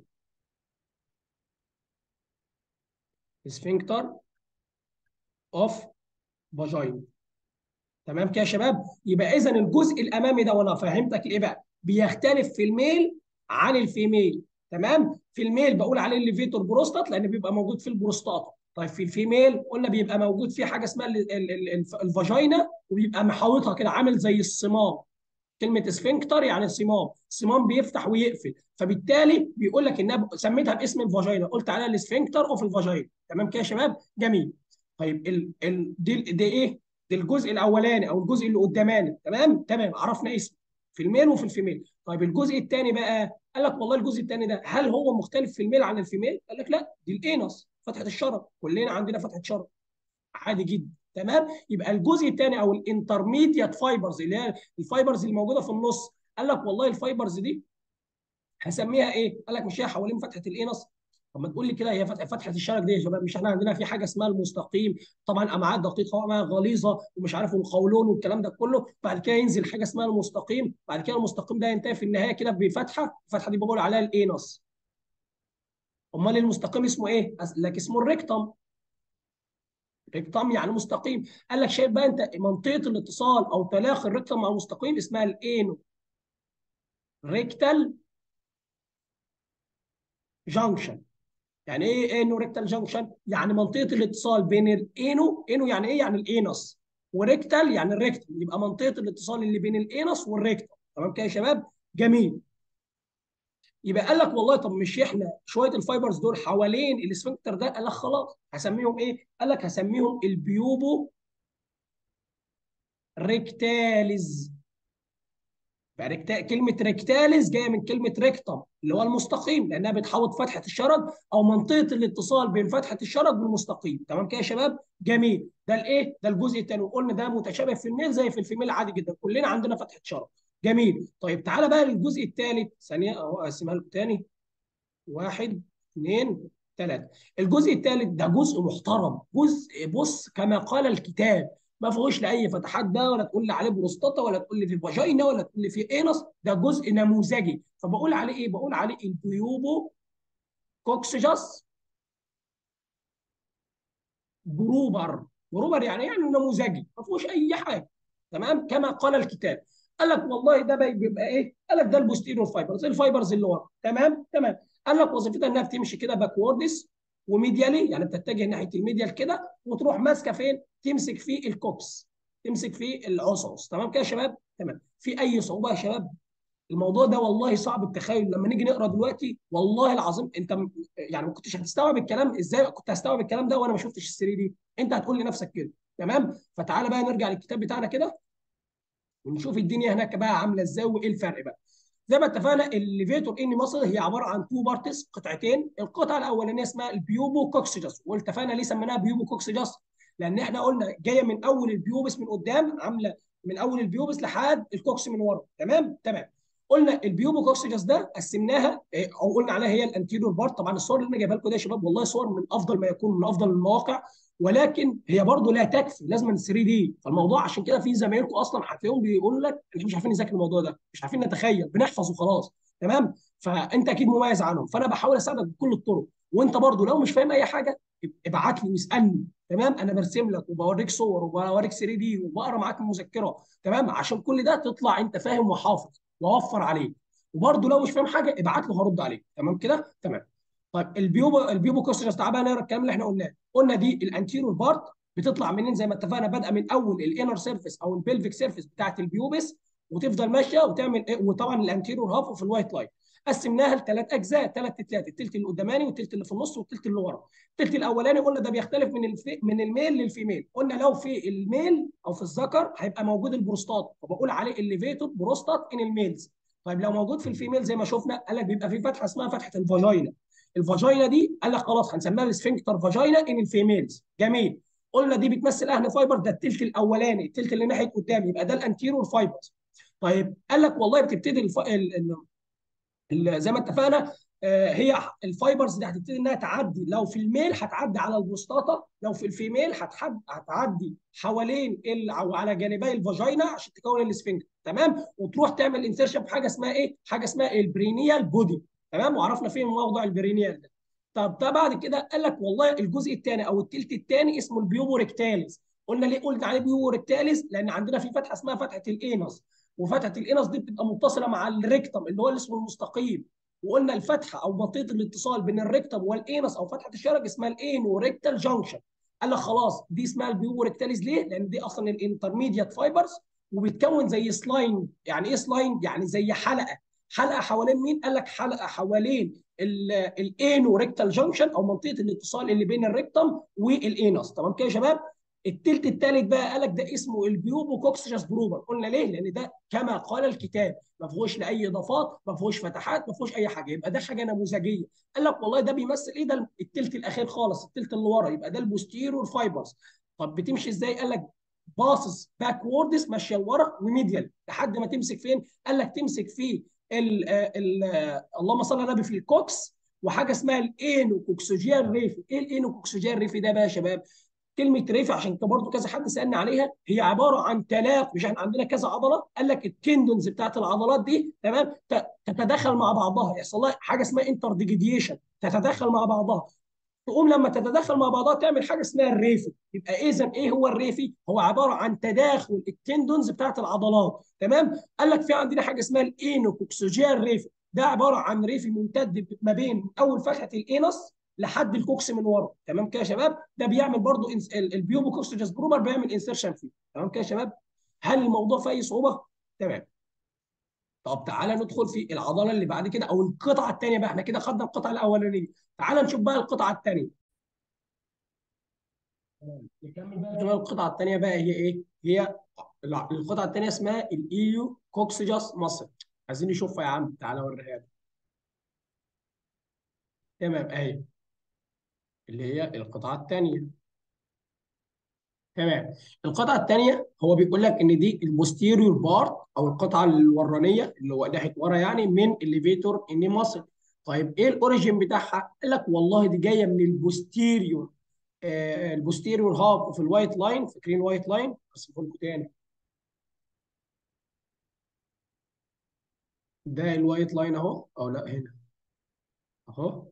سفنكتر اوف فاجينا تمام كده يا شباب يبقى اذا الجزء الامامي ده وانا فهمتك ايه بقى بيختلف في الميل عن الفيميل تمام في الميل بقول عليه الليفيتور بروستات لان بيبقى موجود في البروستاتا طيب في الفيميل قلنا بيبقى موجود فيه حاجه اسمها ال- ال- ال- الفاجينا وبيبقى محاوطها كده عامل زي الصمام كلمه اسفنكتر يعني صمام صمام بيفتح ويقفل فبالتالي بيقول لك انها ب- سميتها باسم الفاجينا قلت عليها الاسفنكتر اوف الفاجينا تمام كده يا شباب جميل طيب ال ال دي, دي ايه دي الجزء الاولاني او الجزء اللي قداماني تمام تمام عرفنا اسمه في الميل وفي الفيميل طيب الجزء الثاني بقى قال لك والله الجزء الثاني ده هل هو مختلف في الميل عن الفيميل قال لك لا دي الانس فتحه الشرج كلنا عندنا فتحه شرج عادي جدا تمام يبقى الجزء الثاني او الانترميديت فايبرز اللي هي الفايبرز اللي موجوده في النص قال لك والله الفايبرز دي هسميها ايه؟ قال لك مش هي حوالين فتحه الانس طب ما تقول لي كده هي فتحه فتحه الشرج دي يا شباب مش احنا عندنا في حاجه اسمها المستقيم طبعا امعاء دقيقه وامعاء غليظه ومش عارف والقولون والكلام ده كله بعد كده ينزل حاجه اسمها المستقيم بعد كده المستقيم ده ينتهي في النهايه كده بفتحه الفتحه دي بقول عليها الانس امال المستقيم اسمه ايه؟ قال لك اسمه الريكتم ريكتم يعني مستقيم قال لك شايف بقى انت منطقه الاتصال او تلاقي الريكتم مع المستقيم اسمها الانو ريكتال جانكشن يعني ايه انو ريكتال جانكشن يعني منطقه الاتصال بين الانو انو يعني ايه يعني الانس وريكتال يعني الريكتم يبقى منطقه الاتصال اللي بين الانس والريكتم تمام كده يا شباب جميل يبقى قال لك والله طب مش احنا شويه الفايبرز دول حوالين الاسفنكتر ده قال لك خلاص هسميهم ايه قال لك هسميهم البيوبو ريكتاليز فريكتا... كلمه ريكتاليز جايه من كلمه ريكتم اللي هو المستقيم لانها بتحوط فتحه الشرج او منطقه الاتصال بين فتحه الشرج والمستقيم تمام كده يا شباب جميل ده الايه ده الجزء الثاني وقلنا ده متشابه في الميل زي في الفيميل عادي جدا كلنا عندنا فتحه شرج جميل طيب تعالى بقى للجزء الثالث ثانيه اهو اقسمها لكم تاني واحد اثنين ثلاثه الجزء الثالث ده جزء محترم جزء بص كما قال الكتاب ما فيهوش لا اي فتحات بقى ولا تقول لي عليه بروستاتا ولا تقول لي في فاجينا ولا تقول لي في انس ده جزء نموذجي فبقول عليه ايه بقول عليه البيوبو كوكسجاس جروبر جروبر يعني يعني نموذجي ما فيهوش اي حاجه تمام كما قال الكتاب قال لك والله ده بيبقى ايه قال لك ده البوستيريور فايبرز الفايبرز اللي ورا تمام تمام قال لك وظيفتها انها بتمشي كده باكوردس وميديالي يعني بتتجه ناحيه الميديال كده وتروح ماسكه فين تمسك في الكوكس تمسك في العصعص تمام كده يا شباب تمام في اي صعوبه يا شباب الموضوع ده والله صعب التخيل لما نيجي نقرا دلوقتي والله العظيم انت م- يعني ما كنتش هتستوعب الكلام ازاي كنت هستوعب الكلام ده وانا ما شفتش ال 3 دي انت هتقول لنفسك كده تمام فتعالى بقى نرجع للكتاب بتاعنا كده ونشوف الدنيا هناك بقى عامله ازاي وايه الفرق بقى زي ما اتفقنا الليفيتور اني مصر هي عباره عن تو بارتس قطعتين القطعه الاولانيه اسمها البيوبو كوكسيجاس واتفقنا ليه سميناها بيوبو كوكسيجاس لان احنا قلنا جايه من اول البيوبس من قدام عامله من اول البيوبس لحد الكوكس من ورا تمام تمام قلنا البيوبو كوكسيجاس ده قسمناها إيه، او قلنا عليها هي الانتيريور بارت طبعا الصور اللي انا جايبها لكم ده يا شباب والله صور من افضل ما يكون من افضل المواقع ولكن هي برضه لا تكفي لازم 3 دي فالموضوع عشان كده في زمايلكم اصلا هتلاقيهم بيقولوا لك احنا مش عارفين نذاكر الموضوع ده مش عارفين نتخيل بنحفظ وخلاص تمام فانت اكيد مميز عنهم فانا بحاول اساعدك بكل الطرق وانت برضه لو مش فاهم اي حاجه ابعت لي واسالني تمام انا برسم لك وبوريك صور وبوريك 3 دي وبقرا معاك المذكره تمام عشان كل ده تطلع انت فاهم وحافظ واوفر عليك وبرضه لو مش فاهم حاجه ابعت لي هرد عليك تمام كده تمام طيب البيوبو البيوبو كوسترس تعالى بقى نقرا الكلام اللي احنا قلناه قلنا دي الانتيريور بارت بتطلع منين زي ما اتفقنا بادئه من اول الانر سيرفيس او البلفيك سيرفيس بتاعت البيوبس وتفضل ماشيه وتعمل ايه وطبعا الانتيريور هاف وفي الوايت لاين قسمناها لثلاث اجزاء ثلاث تلات التلت اللي قداماني والتلت اللي في النص والتلت اللي ورا التلت الاولاني قلنا ده بيختلف من الفي... من الميل للفيميل قلنا لو في الميل او في الذكر هيبقى موجود البروستات فبقول عليه الليفيتد بروستات ان الميلز طيب لو موجود في الفيميل زي ما شفنا قال لك بيبقى في فتحه اسمها فتحه الفاجينا الفاجينا دي قال لك خلاص هنسميها السفنكتر فاجينا ان الفيميلز جميل قلنا دي بتمثل اهن فايبر ده التلت الاولاني التلت اللي ناحيه قدام يبقى ده الانتيرور فايبرز طيب قال لك والله بتبتدي الف... ال... ال... ال... زي ما اتفقنا آه هي الفايبرز دي هتبتدي انها تعدي لو في الميل هتعدي على البروستاتا لو في الفيميل هتحد... هتعدي حوالين ال... او على جانبي الفاجينا عشان تكون السفنكتر تمام وتروح تعمل انسيرشن في حاجه اسمها ايه حاجه اسمها البرينيال بودي تمام وعرفنا فين موضوع البرينيال ده طب ده بعد كده قال لك والله الجزء الثاني او الثلث الثاني اسمه البيوبو ريكتاليز قلنا ليه قلنا عليه بيوبو ريكتاليز لان عندنا في فتحه اسمها فتحه الانس وفتحه الانس دي بتبقى متصله مع الريكتم اللي هو اللي اسمه المستقيم وقلنا الفتحه او منطقه الاتصال بين الريكتم والانس او فتحه الشرج اسمها الانو ريكتال جانكشن قال لك خلاص دي اسمها البيو ريكتاليز ليه؟ لان دي اصلا الانترميديات فايبرز وبيتكون زي سلاين يعني ايه سلاين؟ يعني زي حلقه حلقه حوالين مين؟ قال لك حلقه حوالين الانو ريكتال جانكشن او منطقه الاتصال اللي بين الريكتم والانس تمام كده يا شباب؟ التلت الثالث بقى قال لك ده اسمه البيوبو كوكسجاس بروبر قلنا ليه؟ لان ده كما قال الكتاب ما فيهوش لا اي اضافات ما فيهوش فتحات ما فيهوش اي حاجه يبقى ده حاجه نموذجيه قال لك والله ده بيمثل ايه ده التلت الاخير خالص التلت اللي ورا يبقى ده البوستيرور فايبرز طب بتمشي ازاي؟ قال لك باصص باكوردز ماشيه لورا وميديال لحد ما تمسك فين؟ قال لك تمسك في ال ال اللهم صل على النبي في الكوكس وحاجه اسمها الانوكوكسوجيال ريفي ايه الانوكوكسوجيال ريفي ده بقى يا شباب؟ كلمه ريف عشان كده برضه كذا حد سالني عليها هي عباره عن تلاف مش احنا عندنا كذا عضله قال لك التندونز بتاعت العضلات دي تمام تتداخل مع بعضها يحصل لها حاجه اسمها انتر ديجيديشن تتداخل مع بعضها تقوم لما تتداخل مع بعضها تعمل حاجه اسمها الريفي يبقى اذا ايه هو الريفي هو عباره عن تداخل التندونز بتاعت العضلات تمام قال لك في عندنا حاجه اسمها الانوكوكسوجيال ريفي ده عباره عن ريفي ممتد ما بين اول فتحه الانس لحد الكوكس من ورا تمام كده يا شباب ده بيعمل برضو البيوبو كوكسجاس بروبر بيعمل انسرشن فيه تمام كده يا شباب هل الموضوع فيه اي صعوبه تمام طب تعالى ندخل في العضله اللي بعد كده او القطعه الثانيه بقى احنا كده خدنا القطعه الاولانيه تعالى نشوف بقى القطعه الثانيه نكمل بقى القطعه الثانيه بقى هي ايه هي القطعه الثانيه اسمها الايو كوكسجاس مصر عايزين نشوفها يا عم تعالى اوريها لك تمام اهي اللي هي القطعه الثانيه تمام القطعه الثانيه هو بيقول لك ان دي البوستيريور بارت او القطعه الورانيه اللي هو ناحيه ورا يعني من الليفيتور اني ماسل طيب ايه الاوريجين بتاعها؟ قال لك والله دي جايه من البوستيريور آه البوستيريور هاف في الوايت لاين فاكرين وايت لاين؟ هسيبه لكم تاني ده الوايت لاين اهو او لا هنا اهو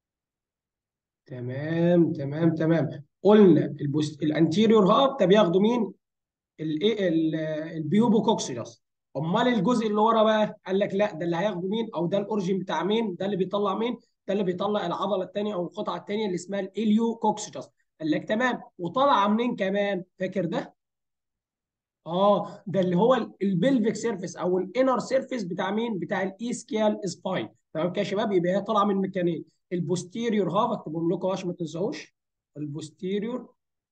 تمام تمام تمام قلنا البوست الانتيريور هاب ده بياخدوا مين؟ الايه البيوبو كوكسيوس امال الجزء اللي ورا بقى قال لك لا ده اللي هياخده مين او ده الاورجين بتاع مين ده اللي بيطلع مين ده اللي بيطلع العضله الثانيه او القطعه الثانيه اللي اسمها الاليو كوكسيوس قال لك تمام وطالعه منين كمان فاكر ده اه ده اللي هو البلفيك سيرفيس او الانر سيرفيس بتاع مين بتاع الايسكيال سباين تمام كده يا شباب يبقى هي طالعه من مكانين البوستيريور هاف اكتبهم لكم عشان ما تنساوش البوستيريور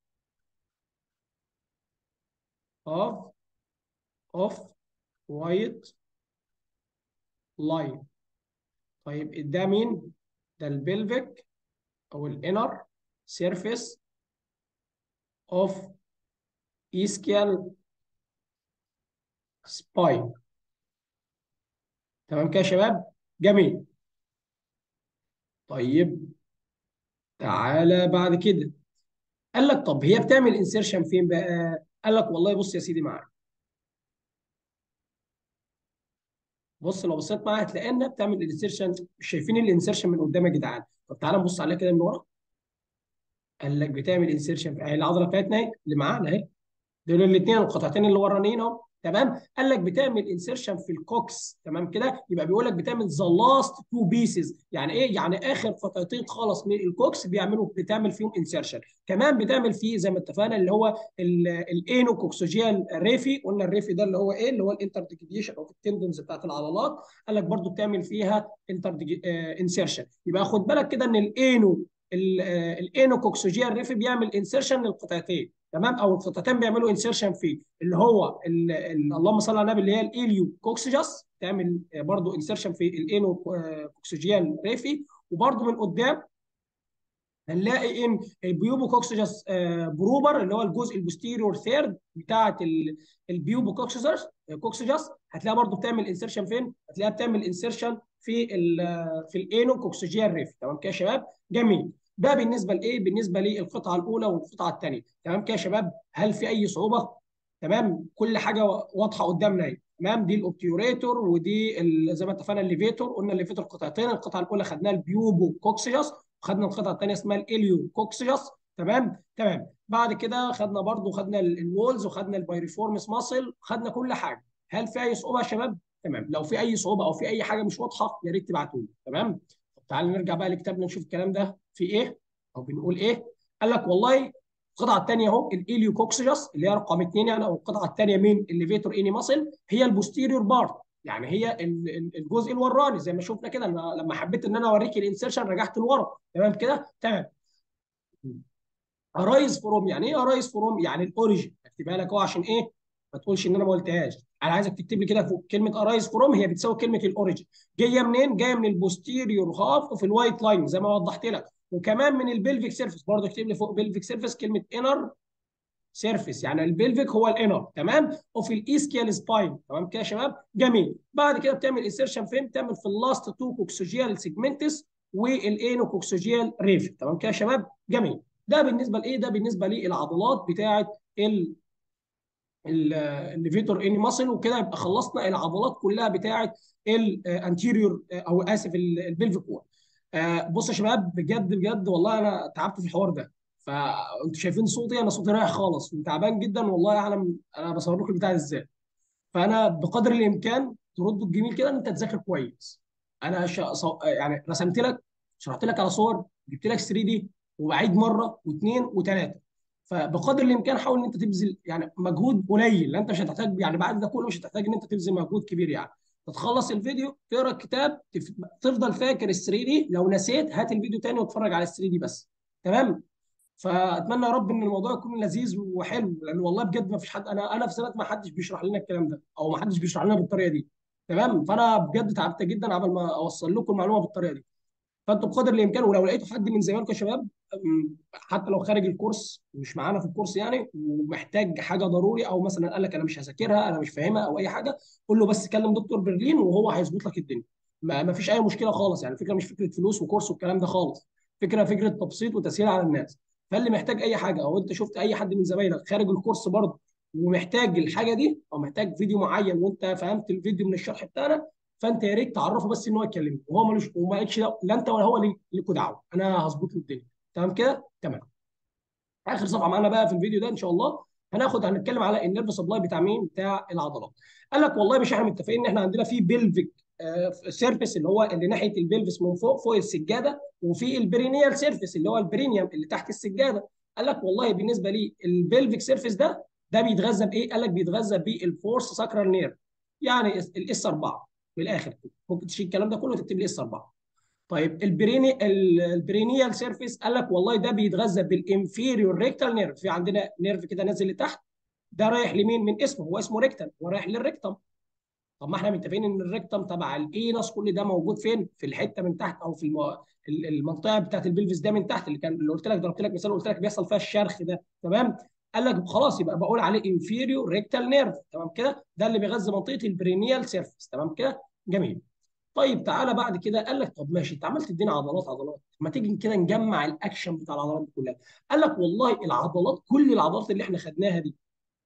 هاف اوف وايت لاين طيب ده مين؟ ده البلفيك او الانر سيرفيس اوف ايسكيال سباين تمام كده يا شباب؟ جميل طيب تعالى بعد كده قال لك طب هي بتعمل انسيرشن فين بقى؟ قال لك والله بص يا سيدي معايا بص لو بصيت معايا هتلاقي انها بتعمل الانسيرشن مش شايفين الانسيرشن من قدام يا جدعان طب تعالى نبص عليها كده من ورا قال لك بتعمل انسيرشن اهي العضله بتاعتنا اهي اللي معانا اهي دول الاثنين القطعتين اللي ورانيين اهو تمام قال لك بتعمل انسيرشن في الكوكس تمام كده يبقى بيقول لك بتعمل ذا لاست تو بيسز يعني ايه يعني اخر قطعتين خالص من الكوكس بيعملوا بتعمل فيهم انسيرشن كمان بتعمل فيه زي ما اتفقنا اللي هو الانو كوكسوجيال ريفي قلنا الريفي ده اللي هو ايه اللي هو الانترديجيشن او التندنز بتاعت العضلات قال لك برده بتعمل فيها انتر انسيرشن يبقى خد بالك كده ان الانو الانو كوكسوجيال ريفي بيعمل انسيرشن للقطعتين تمام او القطعتين بيعملوا انسيرشن فيه اللي هو ال ال اللهم صل على النبي اللي هي الاليو كوكسجاس تعمل برضو انسيرشن في الانو كوكسجيال ريفي وبرضو من قدام هنلاقي ان البيوبو كوكسجاس بروبر اللي هو الجزء البوستيريور ثيرد بتاعه البيوبو كوكسجاس كوكسجاس هتلاقيها برضو بتعمل انسيرشن فين؟ هتلاقيها بتعمل انسيرشن في ال في الانو كوكسجيال ريفي تمام كده يا شباب؟ جميل ده بالنسبه لايه؟ بالنسبه للقطعه الاولى والقطعه الثانيه، تمام كده يا شباب؟ هل في اي صعوبه؟ تمام؟ كل حاجه واضحه قدامنا اهي، تمام؟ دي الاوبتيوريتور ودي زي ما اتفقنا الليفيتور، قلنا الليفيتور قطعتين، القطعه الاولى خدناها البيوبو كوكسيوس، وخدنا القطعه الثانيه اسمها الاليو كوكسيوس، تمام؟ تمام، بعد كده خدنا برضو خدنا الوولز وخدنا البايريفورمس ماسل، خدنا كل حاجه، هل في اي صعوبه يا شباب؟ تمام لو في اي صعوبه او في اي حاجه مش واضحه يا ريت تبعتوا لي تمام طب تعالى نرجع بقى لكتابنا نشوف الكلام ده في ايه او بنقول ايه قال لك والله القطعه الثانيه اهو الاليوكوكسجس اللي هي رقم اثنين يعني او القطعه الثانيه من الليفيتور اني ماسل هي البوستيريور بارت يعني هي الجزء الوراني زي ما شفنا كده لما حبيت ان انا اوريك الانسيرشن رجعت لورا تمام كده تمام ارايز فروم يعني ايه ارايز فروم يعني الاوريجن اكتبها لك اهو عشان ايه ما تقولش ان انا ما قلتهاش انا عايزك تكتب لي كده فوق كلمه ارايز فروم هي بتساوي كلمه الاوريجن جايه منين جايه من البوستيريور هاف وفي الوايت لاين زي ما وضحت لك وكمان من البلفيك سيرفيس برضه اكتب لي فوق بلفيك سيرفيس كلمه انر سيرفيس يعني البلفيك هو الانر تمام وفي الايسكيال سباين تمام كده يا شباب جميل بعد كده بتعمل انسيرشن فين بتعمل في اللاست تو كوكسوجيال سيجمنتس والانو كوكسوجيال ريف تمام كده يا شباب جميل ده بالنسبه لايه ده بالنسبه للعضلات بتاعه ال الليفيتور اني ماسل وكده يبقى خلصنا العضلات كلها بتاعه الانتيريور او اسف البلفيك وول بص يا شباب بجد بجد والله انا تعبت في الحوار ده فانتوا شايفين صوتي انا صوتي رايح خالص وتعبان جدا والله اعلم انا بصور لكم البتاع ازاي فانا بقدر الامكان تردوا الجميل كده ان انت تذاكر كويس انا ش... يعني رسمت لك شرحت لك على صور جبت لك 3 دي وبعيد مره واثنين وثلاثه فبقدر الامكان حاول ان انت تبذل يعني مجهود قليل لان انت مش هتحتاج يعني بعد ده كله مش هتحتاج ان انت تبذل مجهود كبير يعني تتخلص الفيديو تقرا الكتاب تف... تفضل فاكر ال 3 دي لو نسيت هات الفيديو تاني واتفرج على ال 3 دي بس تمام فاتمنى يا رب ان الموضوع يكون لذيذ وحلو لان والله بجد ما فيش حد انا انا في سنه ما حدش بيشرح لنا الكلام ده او ما حدش بيشرح لنا بالطريقه دي تمام فانا بجد تعبت جدا قبل ما اوصل لكم المعلومه بالطريقه دي فانتوا بقدر الامكان ولو لقيتوا حد من زمايلكم يا شباب حتى لو خارج الكورس مش معانا في الكورس يعني ومحتاج حاجه ضروري او مثلا قال لك انا مش هذاكرها انا مش فاهمها او اي حاجه قول له بس كلم دكتور برلين وهو هيظبط لك الدنيا ما فيش اي مشكله خالص يعني الفكره مش فكره فلوس وكورس والكلام ده خالص فكره فكره تبسيط وتسهيل على الناس فاللي محتاج اي حاجه او انت شفت اي حد من زمايلك خارج الكورس برضه ومحتاج الحاجه دي او محتاج فيديو معين وانت فهمت الفيديو من الشرح بتاعنا فانت يا ريت تعرفه بس ان هو يكلمني وهو ملوش وما قالش لا انت ولا هو ليكوا دعوه انا هظبط له الدنيا تمام كده تمام اخر صفحه معانا بقى في الفيديو ده ان شاء الله هناخد هنتكلم على النيرف سبلاي بتاع مين بتاع العضلات قال لك والله مش احنا متفقين ان احنا عندنا في بيلفيك سيرفيس اللي هو اللي ناحيه البلفس من فوق فوق السجاده وفي البرينيال سيرفيس اللي هو البرينيوم اللي تحت السجاده قال لك والله بالنسبه لي البلفيك سيرفيس ده ده بيتغذى بايه؟ قال لك بيتغذى بالفورس ساكرال نير يعني الاس 4 من الاخر ممكن تشيل الكلام ده كله وتكتب لي اس 4 طيب البريني البرينيال سيرفيس قال لك والله ده بيتغذى بالانفيريور ريكتال نيرف في عندنا نيرف كده نازل لتحت ده رايح لمين من اسمه هو اسمه ريكتال هو رايح للريكتم طب ما احنا متفقين ان الريكتم تبع الاينس كل ده موجود فين في الحته من تحت او في المو... المنطقه بتاعت البلفس ده من تحت اللي كان اللي قلت لك ضربت لك مثال قلت لك بيحصل فيها الشرخ ده تمام قال لك خلاص يبقى بقول عليه انفيريور ريكتال نيرف تمام كده ده اللي بيغذي منطقه البرينيال سيرفيس تمام كده جميل طيب تعالى بعد كده قال لك طب ماشي انت عمال تدينا عضلات عضلات ما تيجي كده نجمع الاكشن بتاع العضلات دي كلها قال لك والله العضلات كل العضلات اللي احنا خدناها دي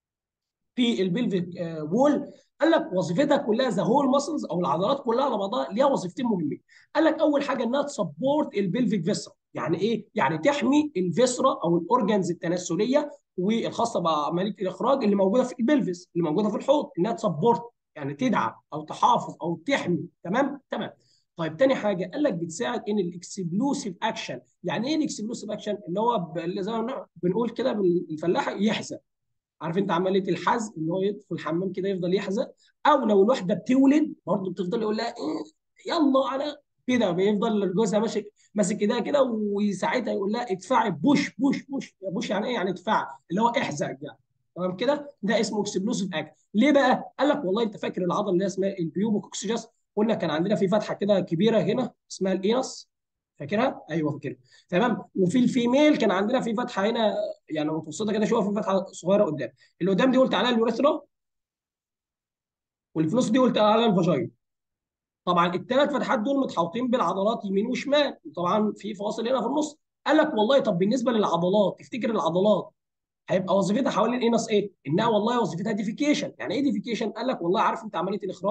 في البلفيك وول قال لك وظيفتها كلها ذا هول ماسلز او العضلات كلها على بعضها ليها وظيفتين مهمين قال لك اول حاجه انها تسبورت البلفيك فيسرا يعني ايه يعني تحمي الفيسرا او الاورجنز التناسليه والخاصه بعمليه الاخراج اللي موجوده في البلفس اللي موجوده في الحوض انها تسبورت يعني تدعم او تحافظ او تحمي تمام تمام طيب تاني حاجه قال لك بتساعد ان الاكسبلوسيف اكشن يعني ايه الاكسبلوسيف اكشن اللي هو زي ما بنقول كده بالفلاحه يحزق عارف انت عمليه الحزق ان هو يدخل الحمام كده يفضل يحزق او لو الواحده بتولد برضه بتفضل يقول لها إيه يلا على كده بيفضل جوزها ماشي ماسك ايديها كده وساعتها يقول لها ادفعي بوش بوش بوش بوش يعني ايه يعني ادفعي اللي هو احزق يعني تمام كده ده اسمه اكسبلوسيف اكت ليه بقى قال لك والله انت فاكر العضله اللي اسمها البيوبوكوكسيجاس قلنا كان عندنا في فتحه كده كبيره هنا اسمها الاينس فاكرها ايوه فاكرها تمام وفي الفيميل كان عندنا في فتحه هنا يعني متوسطه كده شويه في فتحه صغيره قدام اللي قدام دي قلت عليها اليوريثرا واللي في النص دي قلت عليها الفاجينا طبعا الثلاث فتحات دول متحوطين بالعضلات يمين وشمال وطبعا في فاصل هنا في النص قال لك والله طب بالنسبه للعضلات تفتكر العضلات هيبقى وظيفتها حوالين الانس ايه؟ انها والله وظيفتها ديفيكيشن، يعني ايه ديفيكيشن؟ قال لك والله عارف انت عمليه الاخراج؟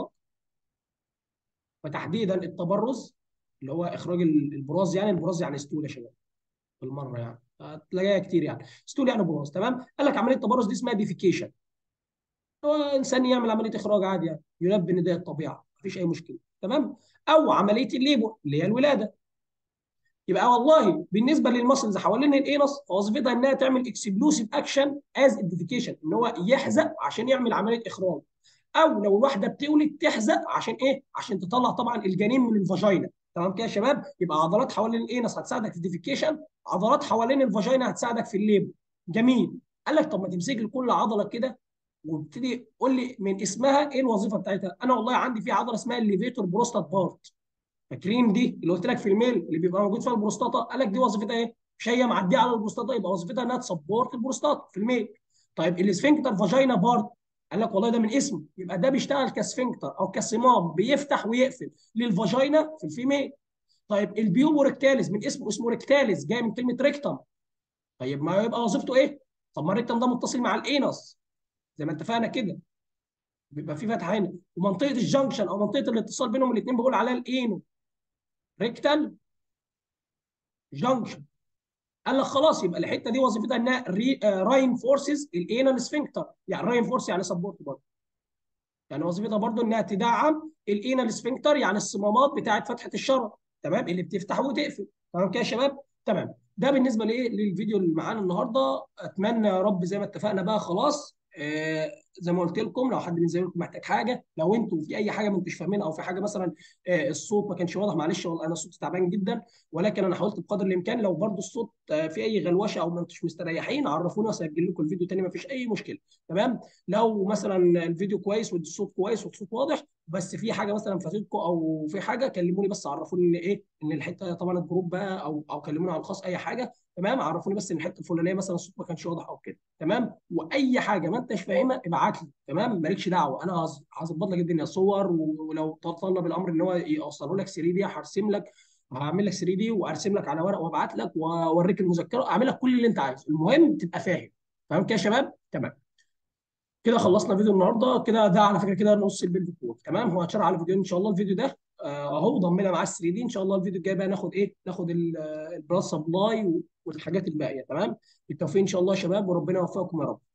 وتحديدا التبرز اللي هو اخراج البراز يعني البراز يعني ستول يا شباب بالمره يعني هتلاقيها كتير يعني ستول يعني براز تمام؟ قال لك عمليه التبرز دي اسمها ديفيكيشن هو انسان يعمل عمليه اخراج عادي يعني يلبي نداء الطبيعه مفيش اي مشكله تمام او عمليه الليبو اللي هي الولاده يبقى والله بالنسبه للمسلز حوالين الانس وظيفتها انها تعمل اكسبلوسيف اكشن از اديفيكيشن ان هو يحزق عشان يعمل عمليه اخراج او لو الواحده بتولد تحزق عشان ايه؟ عشان تطلع طبعا الجنين من الفاجينا تمام كده يا شباب؟ يبقى عضلات حوالين الانس هتساعدك في الديفيكيشن عضلات حوالين الفاجينا هتساعدك في الليبو جميل قال لك طب ما تمسك لي كل عضله كده وابتدي قول لي من اسمها ايه الوظيفه بتاعتها انا والله عندي في عضله اسمها الليفيتور بروستات بارت فاكرين دي اللي قلت لك في الميل اللي بيبقى موجود فيها البروستاتا قال لك دي وظيفتها ايه؟ مش هي معديه على البروستاتا يبقى وظيفتها انها تسبورت البروستاتا في الميل طيب الاسفنكتر فاجينا بارت قال لك والله ده من اسمه يبقى ده بيشتغل كسفنكتر او كصمام بيفتح ويقفل للفاجينا في الفيميل طيب البيوبو ريكتاليس من اسمه اسمه ريكتاليس جاي من كلمه ريكتم طيب ما يبقى وظيفته ايه؟ طب ما الريكتم ده متصل مع الانس زي ما اتفقنا كده بيبقى في فتحه هنا ومنطقه الجنكشن او منطقه الاتصال بينهم الاثنين بقول عليها الانو ريكتال جنكشن قال لك خلاص يبقى الحته دي وظيفتها انها راين فورسز الانال سفنكتر يعني راين فورس يعني سبورت برضه يعني وظيفتها برضه انها تدعم الانال سفنكتر يعني الصمامات بتاعه فتحه الشرج تمام اللي بتفتح وتقفل تمام كده يا شباب تمام ده بالنسبه لايه للفيديو اللي معانا النهارده اتمنى يا رب زي ما اتفقنا بقى خلاص آه زي ما قلت لكم لو حد من زمايلكم محتاج حاجه لو انتوا في اي حاجه ما انتوش فاهمينها او في حاجه مثلا آه الصوت ما كانش واضح معلش والله انا صوتي تعبان جدا ولكن انا حاولت بقدر الامكان لو برضو الصوت آه في اي غلوشه او ما انتوش مستريحين عرفوني واسجل لكم الفيديو تاني ما فيش اي مشكله تمام لو مثلا الفيديو كويس والصوت كويس والصوت واضح بس في حاجه مثلا فاتتكم او في حاجه كلموني بس عرفوني ان ايه ان الحته طبعا الجروب بقى او او كلموني على الخاص اي حاجه تمام عرفوني بس ان الحته الفلانيه مثلا الصوت ما كانش واضح او كده تمام واي حاجه ما انتش فاهمها ابعت لي تمام مالكش دعوه انا هظبط لك الدنيا صور ولو تطلب الامر ان هو يوصله لك 3 دي هرسم لك هعمل لك 3 دي وارسم لك على ورق وابعت لك واوريك المذكره اعمل لك كل اللي انت عايزه المهم تبقى فاهم تمام كده يا شباب تمام كده خلصنا فيديو النهارده كده ده على فكره كده نص البيلد كود تمام هو هتشرح على فيديو ان شاء الله الفيديو ده اهو ضمنا معاه 3 دي ان شاء الله الفيديو الجاي بقى ناخد ايه ناخد البلاد سبلاي والحاجات الباقيه تمام بالتوفيق ان شاء الله يا شباب وربنا يوفقكم يا رب